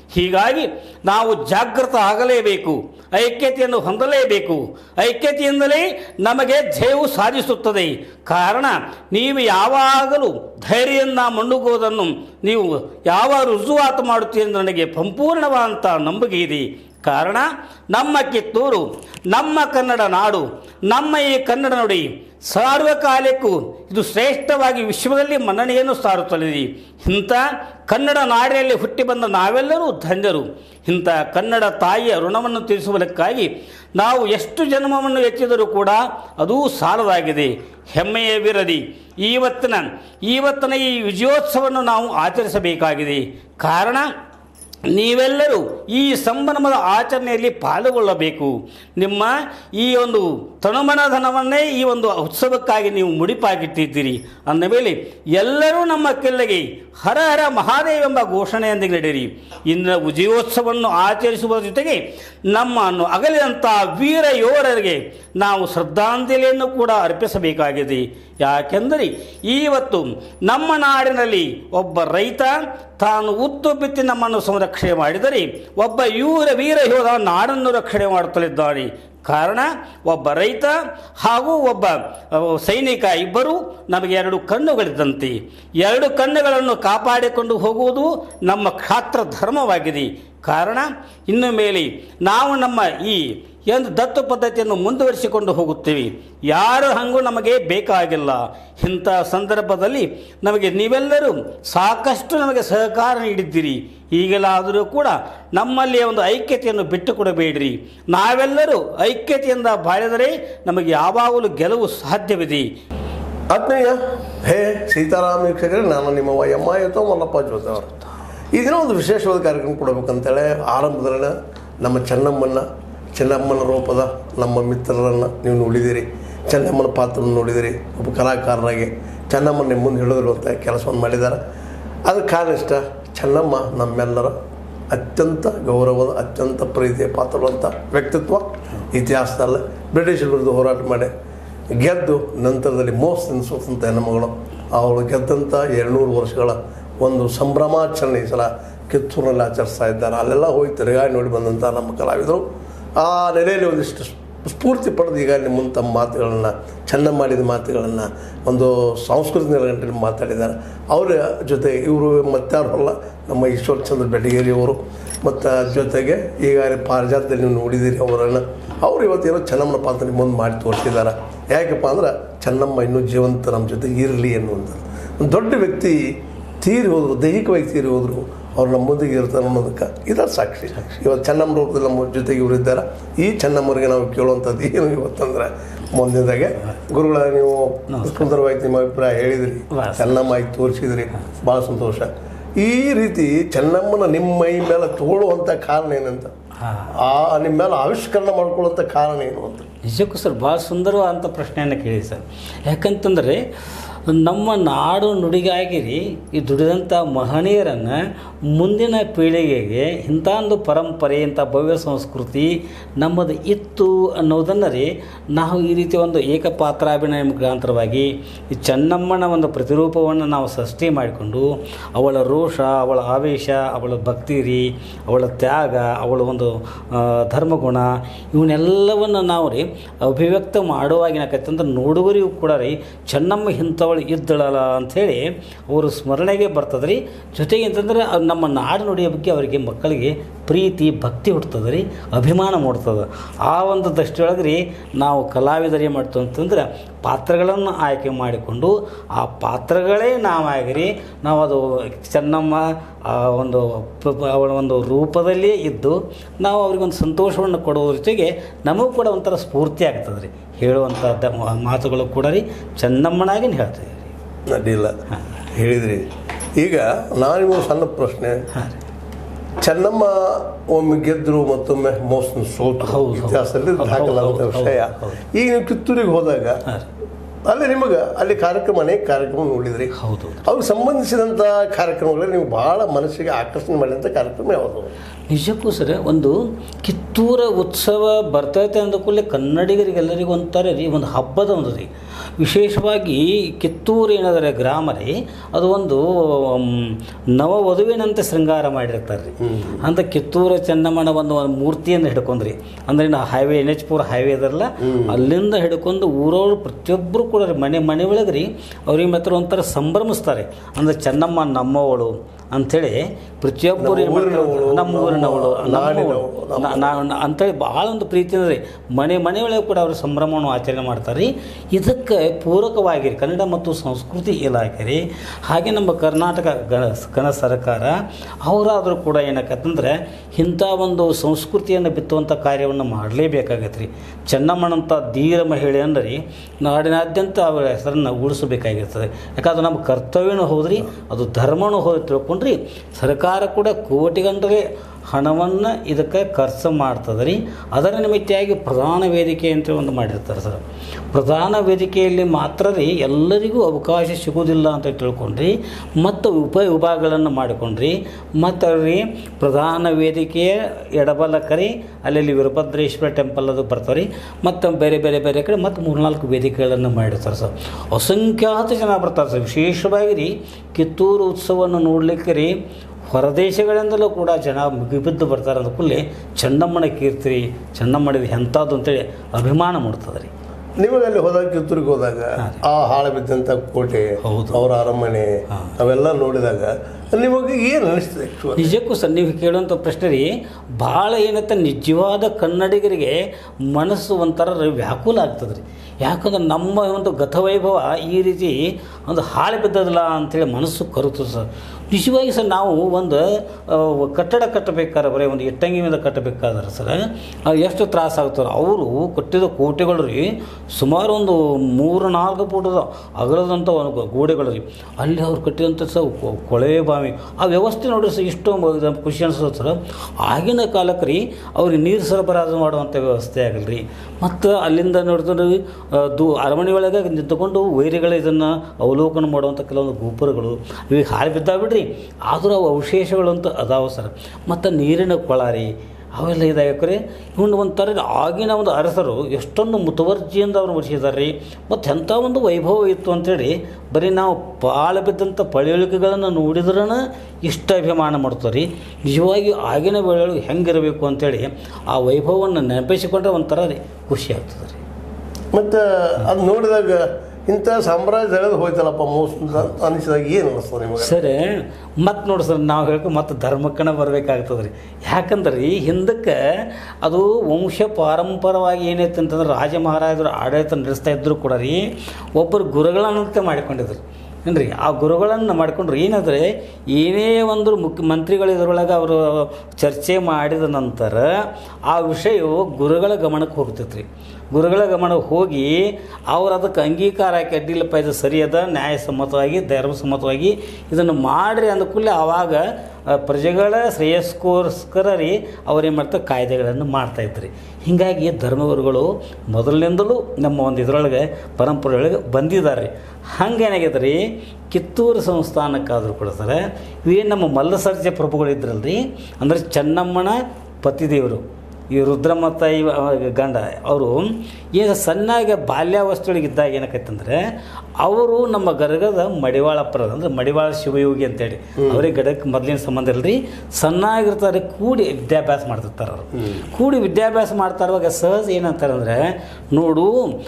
ಹೀಗಾಗಿ ನಾವು ಜಾಗೃತ ಆಗಲೇಬೇಕು ಐಕ್ಯತೆಯನ್ನು ಹೊಂದಲೇಬೇಕು ಐಕ್ಯತೆಯಿಂದಲೇ ನಮಗೆ ಜಯವು ಸಾಧಿಸುತ್ತದೆ ಕಾರಣ ನೀವು ಯಾವಾಗಲೂ ಧೈರ್ಯದಿಂದ ಮುನ್ನುಗ್ಗುವುದನ್ನು ನೀವು ಯಾವ ರುಜುವಾತು ಮಾಡುತ್ತೀರಿ ಎಂದು ನನಗೆ ಸಂಪೂರ್ಣವಾದಂಥ ನಂಬಿಕೆ ಇದೆ ಕಾರಣ ನಮ್ಮ ಕಿತ್ತೂರು ನಮ್ಮ ಕನ್ನಡ ನಾಡು ನಮ್ಮ ಈ ಕನ್ನಡ ನುಡಿ ಸಾರ್ವಕಾಲಿಕಕ್ಕೂ ಇದು ಶ್ರೇಷ್ಠವಾಗಿ ವಿಶ್ವದಲ್ಲಿ ಮನ್ನಣೆಯನ್ನು ಸಾರುತ್ತಲಿದೆ ಇಂಥ ಕನ್ನಡ ನಾಡಿನಲ್ಲಿ ಹುಟ್ಟಿ ಬಂದ ನಾವೆಲ್ಲರೂ ಧನ್ಯರು ಇಂಥ ಕನ್ನಡ ತಾಯಿಯ ಋಣವನ್ನು ತೀರಿಸುವುದಕ್ಕಾಗಿ ನಾವು ಎಷ್ಟು ಜನ್ಮವನ್ನು ಎತ್ತಿದರೂ ಕೂಡ ಅದೂ ಸಾಲದಾಗಿದೆ ಹೆಮ್ಮೆಯ ವಿರದಿ ಇವತ್ತಿನ ಇವತ್ತಿನ ಈ ವಿಜಯೋತ್ಸವವನ್ನು ನಾವು ಆಚರಿಸಬೇಕಾಗಿದೆ ಕಾರಣ ನೀವೆಲ್ಲರೂ ಈ ಸಂಭ್ರಮದ ಆಚರಣೆಯಲ್ಲಿ ಪಾಲ್ಗೊಳ್ಳಬೇಕು ನಿಮ್ಮ ಈ ಒಂದು ತನುಮನ ಧನವನ್ನೇ ಈ ಒಂದು ಉತ್ಸವಕ್ಕಾಗಿ ನೀವು ಮುಡಿಪಾಗಿಟ್ಟಿದ್ದೀರಿ ಅಂದ ಮೇಲೆ ಎಲ್ಲರೂ ನಮ್ಮ ಕೆಳಗೆ ಹರ ಹರ ಮಹಾದೇವ್ ಎಂಬ ಘೋಷಣೆಯೊಂದಿಗೆ ನಡೆಯಿರಿ ಇಂದಿನ ವಿಜಯೋತ್ಸವವನ್ನು ಆಚರಿಸುವ ಜೊತೆಗೆ ನಮ್ಮನ್ನು ಅಗಲಿದಂಥ ವೀರ ಯೋಧರಿಗೆ ನಾವು ಶ್ರದ್ಧಾಂಜಲಿಯನ್ನು ಕೂಡ ಅರ್ಪಿಸಬೇಕಾಗಿದೆ ಯಾಕೆಂದರೆ ಇವತ್ತು ನಮ್ಮ ನಾಡಿನಲ್ಲಿ ಒಬ್ಬ ರೈತ ತಾನು ಉತ್ತು ಬಿತ್ತಿ ನಮ್ಮನ್ನು ಸಂರಕ್ಷಣೆ ಮಾಡಿದರೆ ಒಬ್ಬ ಯೂರ ವೀರ ಯೋಧ ನಾಡನ್ನು ರಕ್ಷಣೆ ಮಾಡುತ್ತಲಿದ್ದಾನೆ ಕಾರಣ ಒಬ್ಬ ರೈತ ಹಾಗೂ ಒಬ್ಬ ಅಹ್, ಸೈನಿಕ ಇಬ್ಬರು ನಮಗೆ ಎರಡು ಕಣ್ಣುಗಳಿದ್ದಂತೆ ಎರಡು ಕಣ್ಣುಗಳನ್ನು ಕಾಪಾಡಿಕೊಂಡು ಹೋಗುವುದು ನಮ್ಮ ಕ್ಷಾತ್ರ ಧರ್ಮವಾಗಿದೆ ಕಾರಣ ಇನ್ನು ಮೇಲೆ ನಾವು ನಮ್ಮ ಈ ಒಂದು ದತ್ತು ಪದ್ಧತಿಯನ್ನು ಮುಂದುವರಿಸಿಕೊಂಡು ಹೋಗುತ್ತೇವೆ ಯಾರು ಹಂಗೂ ನಮಗೆ ಬೇಕಾಗಿಲ್ಲ ಇಂಥ ಸಂದರ್ಭದಲ್ಲಿ ನಮಗೆ ನೀವೆಲ್ಲರೂ ಸಾಕಷ್ಟು ನಮಗೆ ಸಹಕಾರ ನೀಡಿದ್ದೀರಿ ಈಗಲಾದರೂ ಕೂಡ ನಮ್ಮಲ್ಲಿ ಒಂದು ಐಕ್ಯತೆಯನ್ನು ಬಿಟ್ಟು ಕೊಡಬೇಡಿರಿ ನಾವೆಲ್ಲರೂ ಐಕ್ಯತೆಯಿಂದ ಬಾಳಿದರೆ ನಮಗೆ ಯಾವಾಗಲೂ ಗೆಲುವು ಸಾಧ್ಯವಿದೆ ಆತ್ಮೀಯ ಹೇ ಸೀತಾರಾಮ ವೀಕ್ಷಕರೇ ನಾನು ನಿಮ್ಮ ವೈ ಎಮ್ಮ ಇವತ್ತು ಮಲ್ಲಪ್ಪ ಜೋತಿ ಅವರು ಈ ದಿನ ಒಂದು ವಿಶೇಷವಾದ ಕಾರ್ಯಕ್ರಮ ಕೊಡಬೇಕಂತೇಳಿ ಆರಂಭದಲ್ಲಿ ನಮ್ಮ ಚೆನ್ನಮ್ಮನ ಚೆನ್ನಮ್ಮನ ರೂಪದ ನಮ್ಮ ಮಿತ್ರರನ್ನು ನೀವು ನೋಡಿದಿರಿ ಚೆನ್ನಮ್ಮನ ಪಾತ್ರವನ್ನು ನೋಡಿದಿರಿ ಒಬ್ಬ ಕಲಾಕಾರರಾಗಿ ಚೆನ್ನಮ್ಮನ ನಿಮ್ಮ ಮುಂದೆ ಹಿಡಿದಿರುವಂಥ ಕೆಲಸವನ್ನು ಮಾಡಿದ್ದಾರೆ ಅದಕ್ಕೆ ಕಾರಣ ಇಷ್ಟ ಚೆನ್ನಮ್ಮ ನಮ್ಮೆಲ್ಲರ ಅತ್ಯಂತ ಗೌರವದ ಅತ್ಯಂತ ಪ್ರೀತಿಯ ಪಾತ್ರವಂತ ವ್ಯಕ್ತಿತ್ವ ಇತಿಹಾಸದಲ್ಲಿ ಬ್ರಿಟಿಷ್ ವಿರುದ್ಧ ಹೋರಾಟ ಮಾಡಿ ಗೆದ್ದು ನಂತರದಲ್ಲಿ ಮೋಸದಿಂದ ಸೋತಂಥ ಹೆಣ್ಣುಮಗಳು ಅವಳು ಗೆದ್ದಂಥ ಎರಡುನೂರು ವರ್ಷಗಳ ಒಂದು ಸಂಭ್ರಮಾಚರಣೆ ಈ ಸಲ ಕಿತ್ತೂರಿನಲ್ಲಿ ಆಚರಿಸ್ತಾ ಇದ್ದಾರೆ ಅಲ್ಲೆಲ್ಲ ಹೋಗಿ ತಿರುಗಾಡಿ ನೋಡಿ ಬಂದಂಥ ನಮ್ಮ ಕಲಾವಿದರು ಆ ನೆಲೆಯಲ್ಲಿ ಒಂದಿಷ್ಟು ಸ್ಫೂರ್ತಿ ಪಡೆದು ಈಗ ನಿಮ್ಮ ಮುಂದೆ ತಮ್ಮ ಮಾತುಗಳನ್ನು ಚೆನ್ನ ಮಾಡಿದ ಮಾತುಗಳನ್ನು ಒಂದು ಸಾಂಸ್ಕೃತಿಕ ನೆಲೆಗಂಟಲ್ಲಿ ಮಾತಾಡಿದ್ದಾರೆ ಅವರ ಜೊತೆ ಇವರು ಮತ್ತಾರಲ್ಲ ನಮ್ಮ ಈಶ್ವರ್ ಚಂದ್ರ ಬೆಟಗೇರಿ ಅವರು ಮತ್ತು ಜೊತೆಗೆ ಈಗ ಪಾರಿಜಾತದಲ್ಲಿ ನೀವು ನೋಡಿದ್ದೀರಿ ಅವರನ್ನು ಅವ್ರು ಇವತ್ತೇನೋ ಚೆನ್ನಮ್ಮನ ಪಾತ್ರ ನಿಮ್ಮ ಮುಂದೆ ಮಾಡಿ ತೋರಿಸಿದ್ದಾರೆ ಯಾಕಪ್ಪ ಅಂದ್ರೆ ಚೆನ್ನಮ್ಮ ಇನ್ನೂ ಜೀವಂತ ನಮ್ಮ ಜೊತೆ ಇರಲಿ ಅನ್ನುವಂಥದ್ದು ಒಂದು ದೊಡ್ಡ ವ್ಯಕ್ತಿ ತೀರಿ ಹೋದರು ದೈಹಿಕವಾಗಿ ತೀರಿ ಹೋದರು ಅವ್ರು ನಮ್ಮ ಮುಂದಿಗೆ ಇರ್ತಾರೆ ಅನ್ನೋದಕ್ಕೆ ಇದರ ಸಾಕ್ಷಿ ಇವತ್ತು ಚೆನ್ನಮ್ಮ ರೂಪದಲ್ಲಿ ನಮ್ಮ ಜೊತೆಗೆ ಇವರಿದ್ದಾರೆ ಈ ಚೆನ್ನಮ್ಮರಿಗೆ ನಾವು ಕೇಳುವಂಥದ್ದು ಏನು ಇವತ್ತಂದ್ರೆ ಮುಂದಿನದಾಗೆ ಗುರುಗಳ ನೀವು ಸುಂದರವಾಗಿ ನಿಮ್ಮ ಅಭಿಪ್ರಾಯ ಹೇಳಿದ್ರಿ ವಾಸ. ಚೆನ್ನಮ್ಮ ಆಗಿ ತೋರಿಸಿದ್ರಿ ಭಾಳ ಸಂತೋಷ ಈ ರೀತಿ ಚೆನ್ನಮ್ಮನ ನಿಮ್ಮ ಮೈ ಮೇಲೆ ತಗೊಳ್ಳುವಂಥ ಕಾರಣ ಏನಂತ ಆ ನಿಮ್ಮ ಮೇಲೆ ಆವಿಷ್ಕರಣ ಮಾಡ್ಕೊಳ್ಳುವಂಥ ಕಾರಣ ಏನು ಅಂತ ನಿಜಕ್ಕೂ ಸರ್ ಭಾಳ ಸುಂದರವಾದಂಥ ಪ್ರಶ್ನೆಯನ್ನು ಕೇಳಿ ಸರ್ ಯಾಕಂತಂದರೆ ನಮ್ಮ ನಾಡು ನುಡಿಗಾಗಿರಿ ಈ ದುಡಿದಂಥ ಮಹನೀಯರನ್ನು ಮುಂದಿನ ಪೀಳಿಗೆಗೆ ಇಂಥ ಒಂದು ಪರಂಪರೆ ಇಂಥ ಭವ್ಯ ಸಂಸ್ಕೃತಿ ನಮ್ಮದು ಇತ್ತು ಅನ್ನೋದನ್ನು ರೀ ನಾವು ಈ ರೀತಿ ಒಂದು ಏಕಪಾತ್ರಾಭಿನಯ ಮುಖಾಂತರವಾಗಿ ಈ ಚೆನ್ನಮ್ಮನ ಒಂದು ಪ್ರತಿರೂಪವನ್ನು ನಾವು ಸೃಷ್ಟಿ ಮಾಡಿಕೊಂಡು ಅವಳ ರೋಷ ಅವಳ ಆವೇಶ ಅವಳ ಭಕ್ತಿ ರೀ ಅವಳ ತ್ಯಾಗ ಅವಳ ಒಂದು ಆ, ಧರ್ಮಗುಣ ಇವನ್ನೆಲ್ಲವನ್ನು ನಾವು ರೀ ಅಭಿವ್ಯಕ್ತ ಮಾಡುವಾಗ ಏನಾಕೈತೆ ನೋಡುಗರಿಗೂ ಕೂಡ ರೀ ಚೆನ್ನಮ್ಮ ಇಂಥವಳು ಇದ್ದಳಲ್ಲ ಅಂಥೇಳಿ ಅವರು ಸ್ಮರಣೆಗೆ ಬರ್ತದೆ ರೀ ಜೊತೆಗೆ ಅಂತಂದ್ರೆ ಅದು ನಮ್ಮ ನಾಡು ನುಡಿಯ ಬಗ್ಗೆ ಅವರಿಗೆ ಮಕ್ಕಳಿಗೆ ಪ್ರೀತಿ ಭಕ್ತಿ ಹುಡ್ತದೆ ರೀ ಅಭಿಮಾನ ಮೂಡ್ತದೆ ಆ ಒಂದು ದೃಷ್ಟಿಯೊಳಗೆ ರೀ ನಾವು ಕಲಾವಿದರು ಏನು ಮಾಡ್ತೀವಿ ಅಂತಂದ್ರೆ ಪಾತ್ರಗಳನ್ನು ಆಯ್ಕೆ ಮಾಡಿಕೊಂಡು ಆ ಪಾತ್ರಗಳೇ ನಾವಾಗಿರಿ ನಾವು ಅದು ಚೆನ್ನಮ್ಮ ಆ ಒಂದು ಪ- ಪ- ಅವಳ ಒಂದು ರೂಪದಲ್ಲಿಯೇ ಇದ್ದು ನಾವು ಅವ್ರಿಗೊಂದು ಸಂತೋಷವನ್ನು ಕೊಡುವ ಜೊತೆಗೆ ನಮಗೂ ಕೂಡ ಒಂಥರ ಸ್ಫೂರ್ತಿ ಆಗ್ತದೆ ರೀ ಹೇಳುವಂಥ ದ- ಮಾತುಗಳು ಕೂಡ ರೀ ಚೆನ್ನಮ್ಮನಾಗಿ ಹೇಳ್ತೀವಿ ರೀ ಅಡ್ಡಿಲ್ಲ ಹೇಳಿದ್ರಿ ಈಗ ನಾನು ನಿಮಗೆ ಸಣ್ಣ ಪ್ರಶ್ನೆ ಚೆನ್ನಮ್ಮ ಒಮ್ಮೆ ಗೆದ್ರು ಮತ್ತೊಮ್ಮೆ ಮೋಸ ಸೋತು ಹೌದು, ಹೌದು. ಇತಿಹಾಸದಲ್ಲಿ ಹೌದು, ದಾಖಲಾದ ಹೌದು, ವಿಷಯ ಹೌದು. ಈಗ ನೀವು ಕಿತ್ತೂರಿಗೆ ಹೋದಾಗ ಹಾಂ ಅಲ್ಲಿ ನಿಮಗೆ ಅಲ್ಲಿ ಕಾರ್ಯಕ್ರಮ ಅನೇಕ ಕಾರ್ಯಕ್ರಮ ನೋಡಿದ್ರಿ ಹೌದು ಅವ್ರಿಗೆ ಸಂಬಂಧಿಸಿದಂಥ ಕಾರ್ಯಕ್ರಮಗಳಲ್ಲಿ ನೀವು ಭಾಳ ಮನಸ್ಸಿಗೆ ಆಕರ್ಷಣೆ ಮಾಡಿದಂಥ ಕಾರ್ಯಕ್ರಮ ಯಾವುದು ನಿಜಕ್ಕೂ ಸರ್ ಒಂದು ಕಿತ್ತೂರು ಕಿತ್ತೂರ ಉತ್ಸವ ಬರ್ತೈತೆ ಅಂದ ಕೂಡಲೇ ಕನ್ನಡಿಗರಿಗೆಲ್ಲರಿಗೂ ಒಂಥರ ರೀ ಒಂದು ಹಬ್ಬದ ಒಂದು ರೀ ವಿಶೇಷವಾಗಿ ಕಿತ್ತೂರು ಏನಾದರೆ ಗ್ರಾಮ ರೀ ಅದು ಒಂದು ಮ್, ನವ ವಧುವಿನಂತೆ ಶೃಂಗಾರ ಮಾಡಿರ್ತಾರೆ ರೀ ಅಂತ ಕಿತ್ತೂರು ಚೆನ್ನಮ್ಮನ ಒಂದು ಒಂದು ಮೂರ್ತಿಯನ್ನು ಹಿಡ್ಕೊಂಡ್ರಿ ಅಂದ್ರೆ ನಾವು ಹೈವೇ ಎನ್ ಎಚ್ ಪುರ ಹೈವೇ ಅದರಲ್ಲ ಅಲ್ಲಿಂದ ಹಿಡ್ಕೊಂಡು ಊರವರು ಪ್ರತಿಯೊಬ್ಬರು ಕೂಡ ರೀ ಮನೆ ಮನೆ ಒಳಗೆ ರೀ ಅವ್ರಿಗೆ ಮಾತ್ರ ಒಂಥರ ಸಂಭ್ರಮಿಸ್ತಾರೆ ಅಂದ್ರೆ ಚೆನ್ನಮ್ಮ ನಮ್ಮವಳು ಅಂಥೇಳಿ ಪ್ರತಿಯೊಬ್ಬರು ಏನ್ ಮಾಡ್ತಾರೆ ಊರಿನವಳು, ನಮ್ಮ ಊರಿನವಳು ನಮ್ಮ ನಮ್ಮವಳು ನಾಡಿನವಳು, ನಾ- ನಾ- ನಾ- ಅಂತೇಳಿ ಭಾಳ ಒಂದು ಪ್ರೀತಿಯಿಂದ ರೀ ಮನೆ ಮನೆಯೊಳಗೆ ಕೂಡ ಅವರು ಸಂಭ್ರಮವನ್ನು ಆಚರಣೆ ಮಾಡ್ತಾರೆ ರೀ ಇದಕ್ಕೆ ಪೂರಕವಾಗಿ ಕನ್ನಡ ಮತ್ತು ಸಂಸ್ಕೃತಿ ಇಲಾಖೆ ರೀ ಹಾಗೆ ನಮ್ಮ ಕರ್ನಾಟಕ ಗಣ ಗಣ ಸರ್ಕಾರ ಅವರಾದರೂ ಕೂಡ ಏನಕ್ಕಂತಂದ್ರೆ ಇಂಥ ಒಂದು ಸಂಸ್ಕೃತಿಯನ್ನು ಬಿತ್ತುವಂಥ ಕಾರ್ಯವನ್ನು ಮಾಡಲೇಬೇಕಾಗತ್ತೆ ರೀ ಚೆನ್ನಮ್ಮನಂಥ ಧೀರ ಮಹಿಳೆ ಅಂದರೆ ನಾಡಿನಾದ್ಯಂತ ಅವರ ಹೆಸರನ್ನು ಉಳಿಸಬೇಕಾಗಿರ್ತದೆ ಯಾಕಂದ್ರೆ ನಮ್ಮ ಕರ್ತವ್ಯನೂ ಹೌದ್ರಿ ಅದು ಧರ್ಮನೂ ಹೌದು ತಿಳ್ಕೊಂಡ್ರಿ ಸರ್ಕಾರ ಕೂಡ ಕೋಟಿಗಂಟಲೆ ಹಣವನ್ನು ಇದಕ್ಕೆ ಖರ್ಚು ಮಾಡ್ತದೆ ರೀ ಅದರ ನಿಮಿತ್ತಾಗಿ ಪ್ರಧಾನ ವೇದಿಕೆ ಅಂತ ಒಂದು ಮಾಡಿರ್ತಾರೆ ಸರ್ ಪ್ರಧಾನ ವೇದಿಕೆಯಲ್ಲಿ ಮಾತ್ರ ರೀ ಎಲ್ಲರಿಗೂ ಅವಕಾಶ ಸಿಗೋದಿಲ್ಲ ಅಂತ ತಿಳ್ಕೊಂಡ್ರಿ ಮತ್ತು ಉಪ ವಿಭಾಗಗಳನ್ನು ಮಾಡಿಕೊಂಡ್ರಿ ಮತ್ತು ರೀ ಪ್ರಧಾನ ವೇದಿಕೆಯ ಎಡಬಲಕರಿ ಅಲ್ಲಿ ವೀರಭದ್ರೇಶ್ವರ ಟೆಂಪಲ್ ಅದು ಬರ್ತಾವೆ ರೀ ಮತ್ತು ಬೇರೆ ಬೇರೆ ಬೇರೆ ಕಡೆ ಮತ್ತು ಮೂರ್ನಾಲ್ಕು ವೇದಿಕೆಗಳನ್ನು ಮಾಡಿರ್ತಾರೆ ಸರ್ ಅಸಂಖ್ಯಾತ ಜನ ಬರ್ತಾರೆ ಸರ್ ವಿಶೇಷವಾಗಿ ರೀ ಕಿತ್ತೂರು ಉತ್ಸವವನ್ನು ನೋಡಲಿಕ್ಕೆ ರೀ ಹೊರದೇಶಗಳಿಂದಲೂ ಕೂಡ ಜನ ಮುಗಿಬಿದ್ದು ಬರ್ತಾರೆ ಅಂದ ಕೂಡಲೇ ಚೆನ್ನಮ್ಮನ ಕೀರ್ತಿ ರೀ ಚೆನ್ನಮ್ಮನಿದು ಎಂಥದ್ದು ಅಂತೇಳಿ ಅಭಿಮಾನ ಮೂಡ್ತದೆ ರೀ ನಿಮಗೆ ಅಲ್ಲಿ ಹೋದಾಗ ಕಿತ್ತೂರಿಗೆ ಹೋದಾಗ ಆ ಹಾಳು ಬಿದ್ದಂಥ ಕೋಟೆ ಹೌದು. ಅವರ ಅರಮನೆ ಅವೆಲ್ಲ ನೋಡಿದಾಗ ನಿಮಗೆ ಏನು ಅನಿಸ್ತದೆ actually? ನಿಜಕ್ಕೂ ಸರ್ ನೀವು ಕೇಳುವಂಥ ಪ್ರಶ್ನೆ ರೀ ಭಾಳ ಏನಂತ ನಿಜವಾದ ಕನ್ನಡಿಗರಿಗೆ ಮನಸ್ಸು ಒಂಥರ ವ್ಯಾಕುಲ ಆಗ್ತದೆ ರೀ ಯಾಕಂದ್ರೆ ನಮ್ಮ ಒಂದು ಗತವೈಭವ ಈ ರೀತಿ ಒಂದು ಹಾಳು ಬಿದ್ದದಲ್ಲ ಅಂತೇಳಿ ಮನಸ್ಸು ಕರುತ್ತದೆ ಸರ್ ನಿಜವಾಗಿ ಸರ್ ನಾವು ಒಂದು ಆ, ಕಟ್ಟಡ ಕಟ್ಟಬೇಕಾದ್ರೆ ಬರೀ ಒಂದು ಇಟ್ಟಂಗಿ ಮೇಲೆ ಕಟ್ಟಬೇಕಾದ್ರೆ ಸರ್ ಅದು ಎಷ್ಟು ತ್ರಾಸ ಆಗ್ತದೆ ಅವರು ಕಟ್ಟಿದ ಕೋಟೆಗಳು ರೀ ಸುಮಾರು ಒಂದು ಮೂರು ನಾಲ್ಕು ಫೂಟದ ಅಗಲದಂಥ ಒಂದು ಗೋಡೆಗಳು ರೀ ಅಲ್ಲಿ ಅವ್ರು ಕಟ್ಟಿದಂಥ ಸ ಕೊ- ಕೊಳವೆ ಬಾವಿ ಆ ವ್ಯವಸ್ಥೆ ನೋಡ್ರಿ ಸರ್ ಇಷ್ಟು ಮ- ಇದು ಖುಷಿ ಅನ್ಸುತ್ತೆ ಸರ್ ಆಗಿನ ಕಾಲಕ್ಕೆ ರೀ ಅವ್ರಿಗೆ ನೀರು ಸರಬರಾಜು ಮಾಡುವಂಥ ವ್ಯವಸ್ಥೆ ಆಗಲ್ಲ ರೀ ಮತ್ತು ಅಲ್ಲಿಂದ ನೋಡಿದ್ರೆ ದೂ ಅರಮನೆ ಒಳಗೆ ನಿಂತುಕೊಂಡು ವೈರಿಗಳು ಇದನ್ನು ಅವಲೋಕನ ಮಾಡುವಂಥ ಕೆಲವೊಂದು ಗೋಪುರಗಳು ಇವಾಗ ಹಾಳು ಬಿದ್ದಾವೆ ಬಿಡ್ರಿ ಆದರೂ ಅವು ಅವಶೇಷಗಳಂತ ಅದಾವ ಸರ್ ಮತ್ತು ನೀರಿನ ಕೊಳ ರೀ ಅವೆಲ್ಲ ಇದಾಗ್ರಿ ಇವನು ಒಂಥರ ಆಗಿನ ಒಂದು ಅರಸರು ಎಷ್ಟೊಂದು ಮುತುವರ್ಜಿಯಿಂದ ಅವ್ರು ಮುಡಿಸಿದ್ದಾರೆ ರೀ ಮತ್ತು ಎಂಥ ಒಂದು ವೈಭವ ಇತ್ತು ಅಂತೇಳಿ ಬರೀ ನಾವು ಪಾಳ ಬಿದ್ದಂಥ ಪಳಿಯುಳಿಕೆಗಳನ್ನು ನೋಡಿದ್ರೇ ಇಷ್ಟ ಅಭಿಮಾನ ಮಾಡ್ತಾರೆ ರೀ ನಿಜವಾಗಿ ಆಗಿನ ವೇಳೆ ಹೆಂಗಿರಬೇಕು ಅಂತೇಳಿ ಆ ವೈಭವವನ್ನು ನೆನಪಿಸಿಕೊಂಡ್ರೆ ಒಂಥರ ರೀ ಖುಷಿ ಆಗ್ತದೆ ರೀ ಮತ್ತು ಅದು ನೋಡಿದಾಗ ಇಂಥ ಸಾಮ್ರಾಜ್ಯ ಎಳೆದು ಹೋಯ್ತಲ್ಲಪ್ಪ ಮೋಸ ಅಂತ ಅನಿಸಿದಾಗ ಏನು ಅನಿಸ್ತದೆ ನಿಮಗೆ ಸರಿ ಮತ್ತು ನೋಡಿ ಸರ್ ನಾವು ಹೇಳ್ಕೊ ಮತ್ತು ಧರ್ಮಕ್ಕನ ಬರಬೇಕಾಗ್ತದೆ ರೀ ಯಾಕಂದ್ರೆ ರೀ ಹಿಂದಕ್ಕೆ ಅದು ವಂಶ ಪಾರಂಪರವಾಗಿ ಏನೈತೆ ಅಂತಂದ್ರೆ ರಾಜ ಮಹಾರಾಜರು ಆಡಳಿತ ನಡೆಸ್ತಾ ಇದ್ದರೂ ಕೂಡ ರೀ ಒಬ್ಬರು ಗುರುಗಳನ್ನಂತೆ ಮಾಡಿಕೊಂಡಿದ್ರು ಏನ್ರಿ ಆ ಗುರುಗಳನ್ನು ಮಾಡ್ಕೊಂಡ್ರೆ ಏನಾದರೆ ಏನೇ ಒಂದು ಮುಖ್ಯಮಂತ್ರಿಗಳು ಇದರೊಳಗೆ ಅವರು ಚರ್ಚೆ ಮಾಡಿದ ನಂತರ ಆ ವಿಷಯವು ಗುರುಗಳ ಗಮನಕ್ಕೆ ಹೋಗ್ತೈತೆ ರೀ ಗುರುಗಳ ಗಮನ ಹೋಗಿ ಅವ್ರು ಅದಕ್ಕೆ ಅಂಗೀಕಾರ ಹಾಕಿ ಅಡ್ಡಿಲ್ಲಪ್ಪ ಇದು ಸರಿಯದ ನ್ಯಾಯಸಮ್ಮತವಾಗಿ ಧರ್ಮಸಮ್ಮತವಾಗಿ ಇದನ್ನು ಮಾಡ್ರಿ ಅಂದ ಕೂಡಲೇ ಆವಾಗ ಆ, ಪ್ರಜೆಗಳ ಶ್ರೇಯಸ್ಕೋಸ್ಕರ ರೀ ಅವ್ರೇನು ಮಾಡ್ತಾರೆ ಕಾಯ್ದೆಗಳನ್ನು ಮಾಡ್ತಾಯಿದ್ರಿ ಹೀಗಾಗಿ ಧರ್ಮಗುರುಗಳು ಮೊದಲಿನಿಂದಲೂ ನಮ್ಮ ಒಂದು ಇದರೊಳಗೆ ಪರಂಪರೆಯೊಳಗೆ ಬಂದಿದ್ದಾರೆ ಹಂಗೇನಾಗಿದೆ ರೀ ಕಿತ್ತೂರು ಸಂಸ್ಥಾನಕ್ಕಾದರೂ ಕೂಡ ಸರ ಇವೇನು ನಮ್ಮ ಮಲ್ಲಸರ್ಜ ಪ್ರಭುಗಳಿದ್ರಲ್ರಿ ಅಂದರೆ ಚೆನ್ನಮ್ಮನ ಪತಿದೇವರು ಈ ರುದ್ರಮತ್ತ ಇವ ಗಂಡ ಅವರು ಈಗ ಸಣ್ಣಗೆ ಬಾಲ್ಯಾವಸ್ಥೆಯೊಳಗಿದ್ದಾಗ ಏನಕ್ಕೈತಂದ್ರೆ ಅವರು ನಮ್ಮ ಗರಗದ ಮಡಿವಾಳಪ್ಪರ ಅಂದ್ರೆ ಮಡಿವಾಳ ಶಿವಯೋಗಿ ಅಂತೇಳಿ ಅವ್ರಿಗೆ ಗಡಕ್ಕೆ ಮೊದಲಿನ ಸಂಬಂಧ ಇಲ್ರಿ ಸಣ್ಣಾಗಿರ್ತಾರೆ ಕೂಡಿ ವಿದ್ಯಾಭ್ಯಾಸ ಮಾಡ್ತಿರ್ತಾರೆ ಅವರು ಕೂಡಿ ವಿದ್ಯಾಭ್ಯಾಸ ಮಾಡ್ತಾ ಇರುವಾಗ ಸಹಜ ಏನಂತಾರೆ ಅಂದರೆ ನೋಡು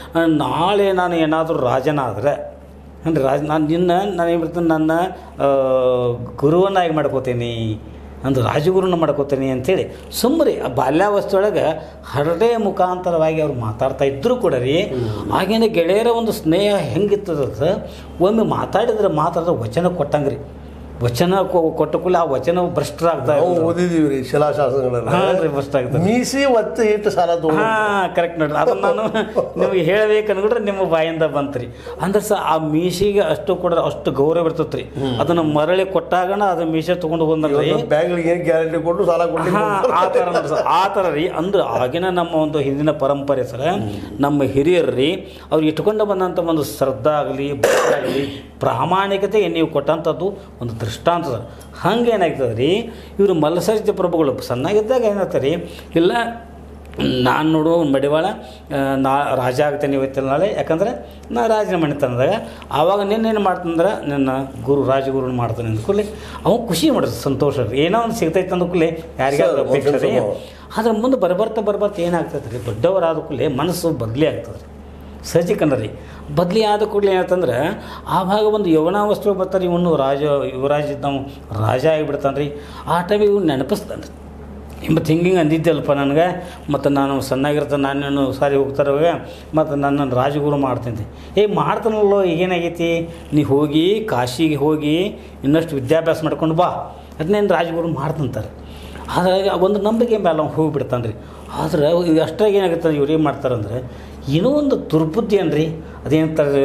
ನಾಳೆ ನಾನು ಏನಾದರೂ ರಾಜನಾದರೆ ಅಂದರೆ ರಾಜ ನಾನು ನಿನ್ನ ನಾನು ಏನು ಮಾಡ್ತೀನಿ ನನ್ನ ಆ, ಗುರುವನ್ನಾಗಿ ಮಾಡ್ಕೋತೀನಿ ಅಂದ್ರೆ ರಾಜಗುರುನ ಮಾಡ್ಕೋತೀನಿ ಅಂತೇಳಿ ಸುಮ್ಮನೆ ಆ ಬಾಲ್ಯಾವಸ್ಥೆ ಒಳಗೆ ಹರಟೆ ಮುಖಾಂತರವಾಗಿ ಅವ್ರು ಮಾತಾಡ್ತಾ ಇದ್ದರೂ ಕೂಡ ರೀ ಆಗಿನ ಗೆಳೆಯರ ಒಂದು ಸ್ನೇಹ ಹೆಂಗಿರ್ತದ ಸರ್ ಒಮ್ಮೆ ಮಾತಾಡಿದ್ರೆ ಮಾತಾಡಿದ್ರೆ ವಚನ ಕೊಟ್ಟಂಗ್ರಿ ವಚನ ಕೊ- ಕೊಟ್ಟ ಕೂಡಲೇ ಆ ವಚನ ಭ್ರಷ್ಟರಾಗ್ತಾ ನಾವು ಇದ್ರು. ಓದಿದೀವಿ ರೀ ಶಿಲಾಶಾಸನಗಳನ್ನ ಹಾಂ ರೀ ಭ್ರಷ್ಟ ಆಗ್ತದೆ ಮೀಸಿ ಒತ್ತು ಇಟ್ಟು ಸಾಲ ತಗೊಂಡು ಹಾಂ ಕರೆಕ್ಟ್ ನೋಡ್ರಿ ಅದನ್ನ ನಾನು ನಿಮಗೆ ಹೇಳ್ಬೇಕು ಅನ್ಕೊಂಡ್ರೆ ನಿಮ್ಮ ಬಾಯಿಂದ ಬಂತ್ರಿ ಅಂದ್ರೆ ಸಹ ಆ ಮೀಸಿಗೆ ಅಷ್ಟು ಕೊಡ್ರೆ ಅಷ್ಟು ಗೌರವ ಇರ್ತೈತೆ ರೀ ಅದನ್ನ ಮರಳಿ ಕೊಟ್ಟಾಗಣ ಅದು ಮೀಸೆ ತೊಗೊಂಡು ಹೋದ್ನಲ್ರಿ ಬ್ಯಾಂಕ್ಗಳಿಗೆ ಏನು ಗ್ಯಾರಂಟಿ ಕೊಟ್ಟು ಸಾಲ ಕೊಟ್ಟು ಹಾ, ಆ ಥರ ನೋಡ್ರಿ ಸರ್ ಆ ಥರ ರೀ ಅಂದ್ರೆ ಆಗಿನ ನಮ್ಮ ಒಂದು ಹಿಂದಿನ ಪರಂಪರೆ ಸರ್ ನಮ್ಮ ಹಿರಿಯರು ರೀ ಅವ್ರು ಇಟ್ಕೊಂಡು ಬಂದಂಥ ಒಂದು ಶ್ರದ್ಧಾ ಆಗಲಿ ಭಕ್ತಿ ಆಗಲಿ ಪ್ರಾಮಾಣಿಕತೆ ನೀವು ಕೊಟ್ಟಂಥದ್ದು ಒಂದು ದೃಷ್ಟಾಂತ ಸರ್ ಹಂಗೆ ಏನಾಗ್ತದೆ ರೀ ಇವರು ಮಲ್ಲಸರ್ಜ ಪ್ರಭುಗಳು ಸಣ್ಣಾಗಿದ್ದಾಗ ಏನಾಗ್ತದೆ ರೀ ಇಲ್ಲ ನಾನು ನೋಡು ಮಡಿವಾಳ ಆ, ನಾ ರಾಜ ಆಗ್ತೇನೆ ಇವತ್ತಿನ ನಾಳೆ ಯಾಕಂದ್ರೆ ನಾ ರಾಜನ ಮನೆತನದಾಗ ಆವಾಗ ನಿನ್ನೇನು ಮಾಡ್ತಂದ್ರೆ ನನ್ನ ಗುರು ರಾಜಗುರುನ ಮಾಡ್ತಾನೆ ಅಂದ ಕೂಡಲೇ ಅವ ಖುಷಿ ಮಾಡೋದು ಸಂತೋಷ ರೀ ಏನೋ ಒಂದು ಸಿಗ್ತೈತೆ ಅಂದ ಕೂಡಲೇ ಯಾರಿಗಾದ್ರೂ ಸರ್, ಅಪೇಕ್ಷೆ ರೀ ಒಂದ್ ಆದ್ರೆ ಮುಂದೆ ಬರ್ಬರ್ತಾ ಬರ್ಬರ್ತಾ ಏನಾಗ್ತದೆ ರೀ ದೊಡ್ಡವರಾದ ಕೂಡಲೇ ಮನಸ್ಸು ಬದಲಿ ಆಗ್ತದೆ ರೀ ಸಹಜಿಕನ ರೀ ಬದಲಿ ಆದ ಕೂಡಲೇ ಏನಂತಂದ್ರೆ ಆವಾಗ ಒಂದು ಯೌವನಾವಸ್ಥೆ ಬರ್ತಾರೆ ಇವನು ರಾಜ ಯುವರಾಜ ಇದ್ದಾವ ರಾಜ ಆಗಿಬಿಡ್ತಾನೆ ರೀ ಆ ಟೈಮಿಗೆ ಇವ್ನು ನೆನಪಿಸ್ತಾನೆ ರೀ ಮತ್ತು ಹಿಂಗಿಂಗೆ ಅಂದಿದ್ದೆಲ್ಪ ನನಗೆ ಮತ್ತು ನಾನು ಸಣ್ಣಾಗಿರ್ತಾನೆ ನಾನೇನು ಸಾರಿ ಹೋಗ್ತಾರವಾಗ ಮತ್ತು ನನ್ನನ್ನು ರಾಜಗುರು ಮಾಡ್ತೀನಿ ಏ ಮಾಡ್ತಾನಲ್ಲೋ ಈಗೇನಾಗೈತಿ ನೀ ಹೋಗಿ ಕಾಶಿಗೆ ಹೋಗಿ ಇನ್ನಷ್ಟು ವಿದ್ಯಾಭ್ಯಾಸ ಮಾಡ್ಕೊಂಡು ಬಾ ಅದನ್ನೇನು ರಾಜಗುರು ಮಾಡ್ತಂತಾರೆ ಹಾಗಾಗಿ ಒಂದು ನಂಬಿಕೆ ಮೇಲೆ ಅವ್ನು ಹೋಗಿಬಿಡ್ತಾನೆ ರೀ ಆದ್ರೆ ಈಗ ಅಷ್ಟಾಗಿ ಏನಾಗುತ್ತೆ ಇವ್ರು ಏನು ಮಾಡ್ತಾರಂದ್ರೆ ಏನೋ ಒಂದು ದುರ್ಬುದ್ಧಿ ಅನ್ರಿ ಅದೇನಂತಾರೆ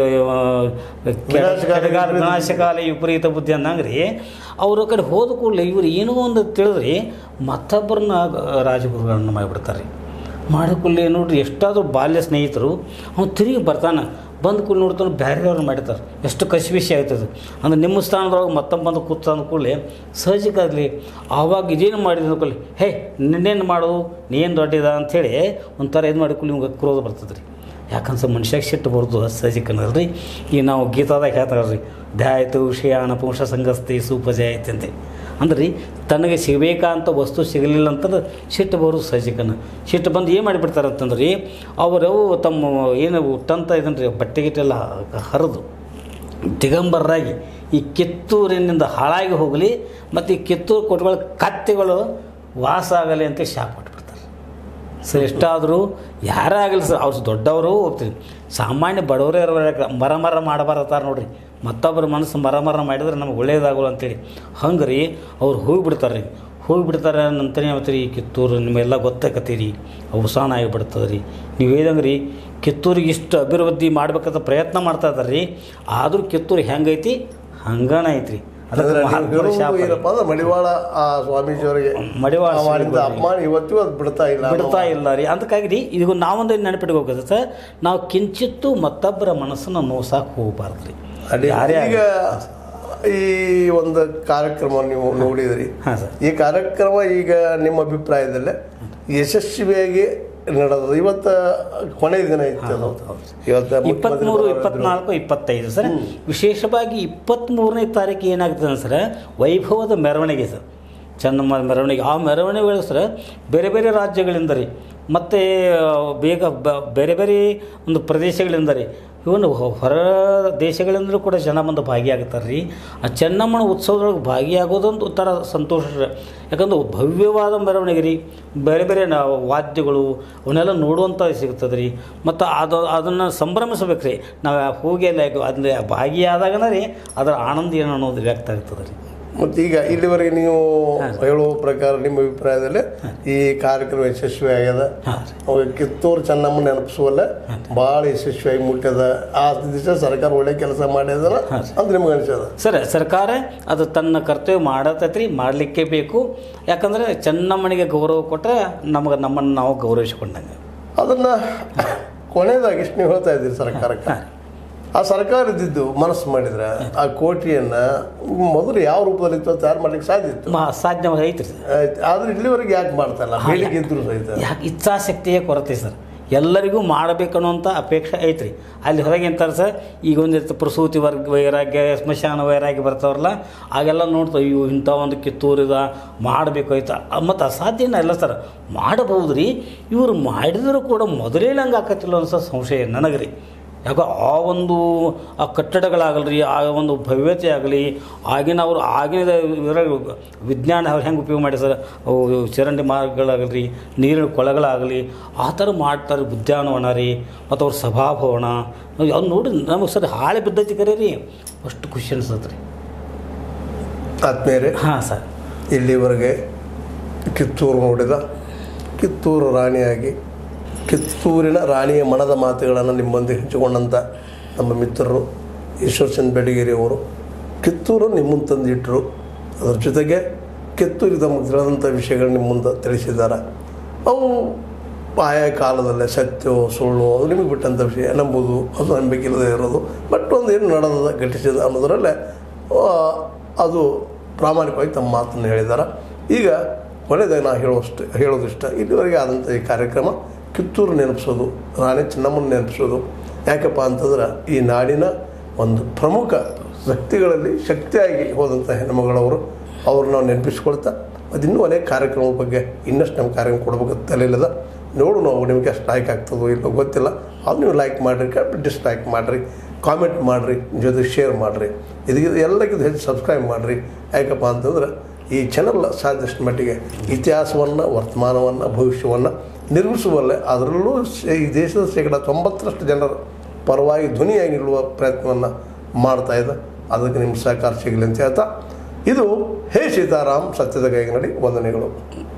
ವಿನಾಶಕಾಲ ಕೆಡಗಾಲ ವಿನಾಶಕಾಲ ವಿಪರೀತ ಬುದ್ಧಿ ಅನ್ನಂಗೆ ರೀ ಅವ್ರ ಕಡೆ ಹೋದ ಕೂಡಲೇ ಇವ್ರು ಏನೋ ಒಂದು ತಿಳಿದ್ರಿ ಮತ್ತೊಬ್ಬರನ್ನ ರಾಜಗುರುಗಳನ್ನ ಮಾಡಿಬಿಡ್ತಾರೆ ರೀ ಮಾಡಿಕೊಳ್ಳಿ ನೋಡ್ರಿ ಎಷ್ಟಾದರೂ ಬಾಲ್ಯ ಸ್ನೇಹಿತರು ಅವ್ನು ತಿರುಗಿ ಬರ್ತಾನೆ ಬಂದು ಕೂಡಿ ನೋಡ್ತಾನೆ ಬೇರೆಯವ್ರು ಮಾಡಿರ್ತಾರೆ ಎಷ್ಟು ಕಸಿವಿಸಿ ಆಗ್ತದೆ ಅಂದ್ರೆ ನಿಮ್ಮ ಸ್ಥಾನದೊಳಗೆ ಮತ್ತೊಬ್ಬ ಬಂದು ಕೂತ ಅಂದ್ಕೊಳ್ಳಿ ಸಹಜಿಕ ಆಗಲಿ ಆವಾಗ ಇದೇನು ಮಾಡಿದ ಅಂದ್ಕೊಳ್ಳಿ ಹೇ ನಿನ್ನೇನು ಮಾಡೋದು ನೀನು ದೊಡ್ಡದ ಅಂಥೇಳಿ ಒಂಥರ ಇದು ಮಾಡಿಕೊಳ್ಳಿ ನಿಮ್ಗೆ ಕ್ರೋಧ ಬರ್ತದೆ ರೀ ಯಾಕಂದ್ರೆ ಮನುಷ್ಯಾಗ ಸಿಟ್ಟು ಬರೋದು ಸಹಜಿಕನಲ್ರಿ ಈಗ ನಾವು ಗೀತಾದಾಗ ಹೇಳ್ತಾರೆ ರೀ ಧ್ಯಾಯತು ವಿಷಯಾನ ಪುಂಶ ಸಂಗಸ್ತಿ ಸುಪಜಾಯತಿ ಅಂತೆ ಅಂದ್ರೆ ರೀ ತನಗೆ ಸಿಗಬೇಕಂತ ವಸ್ತು ಸಿಗಲಿಲ್ಲ ಅಂತಂದ್ರೆ ಸಿಟ್ಟು ಬರೋದು ಸಹಜಿಕನ ಸಿಟ್ಟು ಬಂದು ಏನು ಮಾಡಿಬಿಡ್ತಾರೆ ಅಂತಂದ್ರೆ ರೀ ಅವರವು ತಮ್ಮ ಏನು ಹುಟ್ಟಂತ ಇದನ್ನು ರೀ ಬಟ್ಟೆ ಗಿಟ್ಟೆಲ್ಲ ಹರಿದು ದಿಗಂಬರರಾಗಿ ಈ ಕಿತ್ತೂರಿನಿಂದ ಹಾಳಾಗಿ ಹೋಗಲಿ ಮತ್ತು ಈ ಕಿತ್ತೂರು ಕೊಟ್ಟುಗಳ ಕತ್ತೆಗಳು ವಾಸ ಆಗಲಿ ಅಂತ ಶಾಪ್ ಕೊಟ್ಬಿಡ್ತಾರೆ ಸರ್ ಎಷ್ಟಾದರೂ ಯಾರೇ ಆಗಲಿ ಸರ್ ಅವ್ರು ದೊಡ್ಡವರು ಹೋಗ್ತೀರಿ ಸಾಮಾನ್ಯ ಬಡವರೇ ಇರೋರು ಮರ ಮರ ಮಾಡಬಾರತ್ತಾರ ನೋಡ್ರಿ ಮತ್ತೊಬ್ಬರ ಮನಸ್ಸು ಮರ ಮರ ಮಾಡಿದ್ರೆ ನಮ್ಗೆ ಒಳ್ಳೇದಾಗಲ್ಲ ಅಂತೇಳಿ ಹಂಗೆ ರೀ ಅವ್ರು ಹೋಗಿಬಿಡ್ತಾರೆ ರೀ ಹೋಗಿಬಿಡ್ತಾರೆ ನಂತರ ಏನಾಗುತ್ತೆ ರೀ ಕಿತ್ತೂರು ನಿಮ್ಮೆಲ್ಲ ಗೊತ್ತಾಕತ್ತೀರಿ ಅವಸಾನ ಆಗಿಬಿಡ್ತದೆ ರೀ ನೀವು ಹೇಳ್ದಂಗೆ ರೀ ಕಿತ್ತೂರಿಗೆ ಇಷ್ಟು ಅಭಿವೃದ್ಧಿ ಮಾಡ್ಬೇಕಂತ ಪ್ರಯತ್ನ ಮಾಡ್ತಾ ಇದ್ದಾರೆ ರೀ ಆದರೂ ಕಿತ್ತೂರು ಹೆಂಗೈತಿ ಹಂಗನ ಐತ್ರಿ ಅದಕ್ಕೆ ಅಂದ್ರೆ ನೀವು ಮಹಾತ್ಮರ ಹೇಳೋದು ಶಾಪ ರೀ. ಏನಪ್ಪ ಅಂದ್ರೆ ಮಡಿವಾಳ ಆ ಸ್ವಾಮೀಜಿಯವರಿಗೆ ಮಡಿವಾಳ ಆ ಮಾಡಿದ ಶ್ರೀಗಳಿಗೆ. ಅಪಮಾನ ಇವತ್ತಿಗೂ ಅದು ಬಿಡ್ತಾ ಇಲ್ಲ ಬಿಡ್ತಾ ಇಲ್ಲ ರೀ ಅದಕ್ಕಾಗಿ ರೀ ಇದು ನಾವೊಂದು ನೆನಪಿಟ್ಕೋಬೇಕು ಸರ್ ನಾವು ಕಿಂಚಿತ್ತು ಮತ್ತೊಬ್ಬರ ಮನಸ್ಸನ್ನು ನೋಸಾಕ್ ಹೋಗಬಾರ್ದು ರೀ ಅದೇ ಯಾರೇ ಈಗ ಈ ಒಂದು ಕಾರ್ಯಕ್ರಮ ನೀವು ನೋಡಿದ್ರಿ ಹಾಂ ಸರ್ ಈ ಕಾರ್ಯಕ್ರಮ ಈಗ ನಿಮ್ಮ ಅಭಿಪ್ರಾಯದಲ್ಲೇ ಯಶಸ್ವಿಯಾಗಿ ನಡೆದ ಇವತ್ತ ಕೊನೆಯ ದಿನ ಇತ್ತು ಅದು ಇವತ್ತು ಇಪ್ಪತ್ತ್ಮೂರು ಇಪ್ಪತ್ನಾಲ್ಕು ಇಪ್ಪತ್ತೈದು ಸರ್ ವಿಶೇಷವಾಗಿ ಇಪ್ಪತ್ತ್ಮೂರನೇ ತಾರೀಕು ಏನಾಗ್ತದೆ ಸರ್ ವೈಭವದ ಮೆರವಣಿಗೆ ಸರ್ ಚೆನ್ನಮ್ಮ ಮೆರವಣಿಗೆ ಆ ಮೆರವಣಿಗೆ ಸರ್ ಬೇರೆ ಬೇರೆ ರಾಜ್ಯಗಳಿಂದ ರೀ ಮತ್ತು ಬೇಗ ಬ- ಬೇರೆ ಬೇರೆ ಒಂದು ಪ್ರದೇಶಗಳಿಂದ ರೀ ಇವನು ಹೊ- ಹೊರ ದೇಶಗಳಿಂದಲೂ ಕೂಡ ಜನ ಬಂದು ಭಾಗಿಯಾಗ್ತಾರೆ ರೀ ಆ ಚೆನ್ನಮ್ಮನ ಉತ್ಸವದೊಳಗೆ ಭಾಗಿಯಾಗೋದೊಂದು ಒಂಥರ ಸಂತೋಷ ರೀ. ಯಾಕಂದ್ರೆ ಭವ್ಯವಾದ ಮೆರವಣಿಗೆ ರೀ ಬೇರೆ ಬೇರೆ ನಾವು ವಾದ್ಯಗಳು ಅವನ್ನೆಲ್ಲ ನೋಡುವಂಥ ಸಿಗ್ತದೆ ರೀ ಮತ್ತು ಅದು ಅದನ್ನು ಸಂಭ್ರಮಿಸ್ಬೇಕು ರೀ ನಾವು ಹೋಗಿ ಅಲ್ಲಿ ಅದನ್ನ ಭಾಗಿಯಾದಾಗನ ರೀ ಅದರ ಆನಂದ ಏನು ಅನ್ನೋದು ವ್ಯಕ್ತ ಆಗ್ತದೆ ರೀ ಮತ್ತು ಈಗ ಇಲ್ಲಿವರೆಗೆ ನೀವು ಹೇಳುವ ಪ್ರಕಾರ ನಿಮ್ಮ ಅಭಿಪ್ರಾಯದಲ್ಲಿ ಈ ಕಾರ್ಯಕ್ರಮ ಯಶಸ್ವಿ ಆಗ್ಯದ ಹಾಂ ರೀ ಅವಾಗ ಕಿತ್ತೂರು ಚೆನ್ನಮ್ಮ ನೆನಪಿಸುವಲ್ಲ ಭಾಳ ಯಶಸ್ವಿಯಾಗಿ ಮುಟ್ಟ್ಯದ ಆ ದಿವಸ ಸರ್ಕಾರ ಒಳ್ಳೆ ಕೆಲಸ ಮಾಡ್ಯದ ಹಾಂ ಅಂತ ನಿಮ್ಗೆ ಅನ್ಸದ ಸರ್ ಸರ್ಕಾರ ಅದು ತನ್ನ ಕರ್ತವ್ಯ ಮಾಡತೈತ್ರಿ ಮಾಡಲಿಕ್ಕೆ ಬೇಕು ಯಾಕಂದರೆ ಚೆನ್ನಮ್ಮನಿಗೆ ಗೌರವ ಕೊಟ್ಟರೆ ನಮಗೆ ನಮ್ಮನ್ನು ನಾವು ಗೌರವಿಸಿಕೊಂಡಂಗೆ ಅದನ್ನ ಕೊನೆಯದಾಗಿ ಇಷ್ಟು ನೀವು ಹೇಳ್ತಾ ಇದ್ದೀರಿ ಸರ್ಕಾರಕ್ಕೆ ಹಾಂ ಆ ಸರ್ಕಾರ ಇದ್ದಿದ್ದು ಮನಸ್ಸು ಮಾಡಿದ್ರೆ ಆ ಕೋಟಿಯನ್ನ ಮೊದಲು ಯಾವ ರೂಪದಲ್ಲಿ ಇತ್ತು ತಯಾರು ಮಾಡ್ಲಿಕ್ಕೆ ಸಾಧ್ಯ ಇತ್ತು ಮಾ ಸಾಧ್ಯ ಐತ್ರಿ ಸರ್ ಆಯ್ತು. ಆದ್ರೆ ಇಲ್ಲಿವರೆಗೆ ಯಾಕೆ ಮಾಡ್ತಾ ಇಲ್ಲ ಬೇಡಿಕೆ ಇದ್ರು ಸಹಿತ ಯಾಕೆ ಇಚ್ಛಾಶಕ್ತಿಯೇ ಕೊರತೆ ಸರ್ ಎಲ್ಲರಿಗೂ ಮಾಡಬೇಕನ್ನುವಂಥ ಅಪೇಕ್ಷೆ ಐತ್ರಿ ಅಲ್ಲಿ ಹೊರಗೆ ಅಂತಾರೆ ಸರ್ ಈಗ ಒಂದಿರ್ತ ಪ್ರಸೂತಿ ವರ್ಗ ವೈರಾಗ್ಯ ಸ್ಮಶಾನ ವೈರಾಗ್ಯ ಬರ್ತಾವ್ರಲ್ಲ ಆಗೆಲ್ಲ ನೋಡ್ತಾವೆ ಇವು ಇಂಥ ಒಂದು ಕಿತ್ತೂರಿದ ಮಾಡಬೇಕು ಆಯ್ತಾ ಮತ್ತು ಅಸಾಧ್ಯನ ಇಲ್ಲ ಸರ್ ಮಾಡಬಹುದು ರೀ ಇವರು ಮಾಡಿದರೂ ಕೂಡ ಮೊದಲೇ ನಂಗೆ ಆಕತ್ತಿಲ್ಲ ಅನ್ಸೋ ಸಂಶಯ ನನಗೆ ರೀ ಯಾಕೋ ಆ ಒಂದು ಆ ಕಟ್ಟಡಗಳಾಗಲಿ ಆ ಒಂದು ಭವ್ಯತೆ ಆಗಲಿ ಆಗಿನ ಅವರು ಆಗಿನ ಇದ್ರಾಗ ವಿಜ್ಞಾನ ಅವ್ರು ಹೆಂಗೆ ಉಪಯೋಗ ಮಾಡಿ ಸರ್ ಅವು ಚರಂಡಿ ಮಾರ್ಗಗಳಾಗಲಿ ನೀರಿನ ಕೊಳಗಳಾಗಲಿ ಆ ಥರ ಮಾಡ್ತಾರೆ ಉದ್ಯಾನವನ ರೀ ಮತ್ತು ಅವ್ರ ಸಭಾಭವನ ಅವ್ನು ನೋಡಿ ನಮಗೆ ಸರ್ ಹಾಳೆ ಬಿದ್ದೈತಿ ಕರೆ ರೀ ಅಷ್ಟು ಖುಷಿ ಅನ್ಸತ್ತೆ ರೀ ಆತ್ಮೀಯರೇ ಹಾಂ ಸರ್ ಇಲ್ಲಿವರೆಗೆ ಕಿತ್ತೂರು ನೋಡಿದ ಕಿತ್ತೂರು ರಾಣಿಯಾಗಿ ಕಿತ್ತೂರಿನ ರಾಣಿಯ ಮನದ ಮಾತುಗಳನ್ನು ನಿಮ್ಮೊಂದಿಗೆ ಹಂಚಿಕೊಂಡಂಥ ನಮ್ಮ ಮಿತ್ರರು ಈಶ್ವರ್ಚಂದ್ ಬೆಡಗೇರಿ ಅವರು ಕಿತ್ತೂರು ನಿಮ್ಮ ಮುಂದೆ ತಂದಿಟ್ಟರು ಅದರ ಜೊತೆಗೆ ಕಿತ್ತೂರಿಗೆ ತಮಗೆ ತಿಳಿದಂಥ ವಿಷಯಗಳು ನಿಮ್ಮ ಮುಂದೆ ತಿಳಿಸಿದ್ದಾರೆ ಅವು ಆಯಾ ಕಾಲದಲ್ಲೇ ಸತ್ಯವೋ ಸುಳ್ಳು ಅದು ನಿಮಗೆ ಬಿಟ್ಟಂಥ ವಿಷಯ ನಂಬುದು ಅದು ನಂಬಿಕೆ ಇಲ್ಲದೆ ಇರೋದು ಬಟ್ ಒಂದು ಏನು ನಡೆದ ಘಟಿಸಿದ ಅನ್ನೋದರಲ್ಲೇ ಆ, ಅದು ಪ್ರಾಮಾಣಿಕವಾಗಿ ತಮ್ಮ ಮಾತನ್ನು ಹೇಳಿದ್ದಾರೆ ಈಗ ಒಳ್ಳೆಯದಾಗಿ ನಾ ಹೇಳುವಷ್ಟು ಹೇಳೋದಿಷ್ಟ ಇಲ್ಲಿವರೆಗೆ ಆದಂಥ ಈ ಕಾರ್ಯಕ್ರಮ ಕಿತ್ತೂರು ನೆನಪಿಸೋದು ರಾಣಿ ಚೆನ್ನಮ್ಮನ ನೆನಪಿಸೋದು ಯಾಕಪ್ಪ ಅಂತಂದ್ರೆ ಈ ನಾಡಿನ ಒಂದು ಪ್ರಮುಖ ವ್ಯಕ್ತಿಗಳಲ್ಲಿ ಶಕ್ತಿಯಾಗಿ ಹೋದಂಥ ಹೆಣ್ಣುಮಗಳವರು ಅವ್ರು ನಾವು ನೆನಪಿಸ್ಕೊಳ್ತಾ ಮತ್ತು ಇನ್ನೂ ಅನೇಕ ಕಾರ್ಯಕ್ರಮದ ಬಗ್ಗೆ ಇನ್ನಷ್ಟು ನಮ್ಮ ಕಾರ್ಯಕ್ರಮ ಕೊಡ್ಬೇಕಂತ ತಲೆಯಿಲ್ಲದ ನೋಡು ನಾವು ನಿಮಗೆ ಅಷ್ಟು ಲೈಕ್ ಆಗ್ತದೋ ಇಲ್ಲೋ ಗೊತ್ತಿಲ್ಲ ಅದು ನೀವು ಲೈಕ್ ಮಾಡಿರಿ ಡಿಸ್ಲೈಕ್ ಮಾಡಿರಿ ಕಾಮೆಂಟ್ ಮಾಡಿರಿ ಜೊತೆ ಶೇರ್ ಮಾಡಿರಿ ಇದಕ್ಕೆ ಎಲ್ಲಕ್ಕಿಂತ ಹೆಚ್ಚು ಸಬ್ಸ್ಕ್ರೈಬ್ ಮಾಡಿರಿ ಯಾಕಪ್ಪ ಅಂತಂದ್ರೆ ಈ ಚಾನಲ್ ಸಾಧ್ಯಷ್ಟು ಮಟ್ಟಿಗೆ ಇತಿಹಾಸವನ್ನು ವರ್ತಮಾನವನ್ನು ಭವಿಷ್ಯವನ್ನು ನಿರ್ಮಿಸುವಲ್ಲೇ ಅದರಲ್ಲೂ ಶೇ- ಈ ದೇಶದ ಶೇಕಡ ತೊಂಬತ್ತರಷ್ಟು ಜನರ ಪರವಾಗಿ ಧ್ವನಿಯಾಗಿ ನಿಲ್ಲುವ ಪ್ರಯತ್ನವನ್ನು ಮಾಡ್ತಾ ಇದೆ ಅದಕ್ಕೆ ನಿಮ್ಮ ಸಹಕಾರ ಸಿಗಲಿ ಅಂತ ಹೇಳ್ತಾ ಇದು ಹೇ ಸೀತಾರಾಮ್ ಸತ್ಯದ ಕೈಗನಡಿ ವಂದನೆಗಳು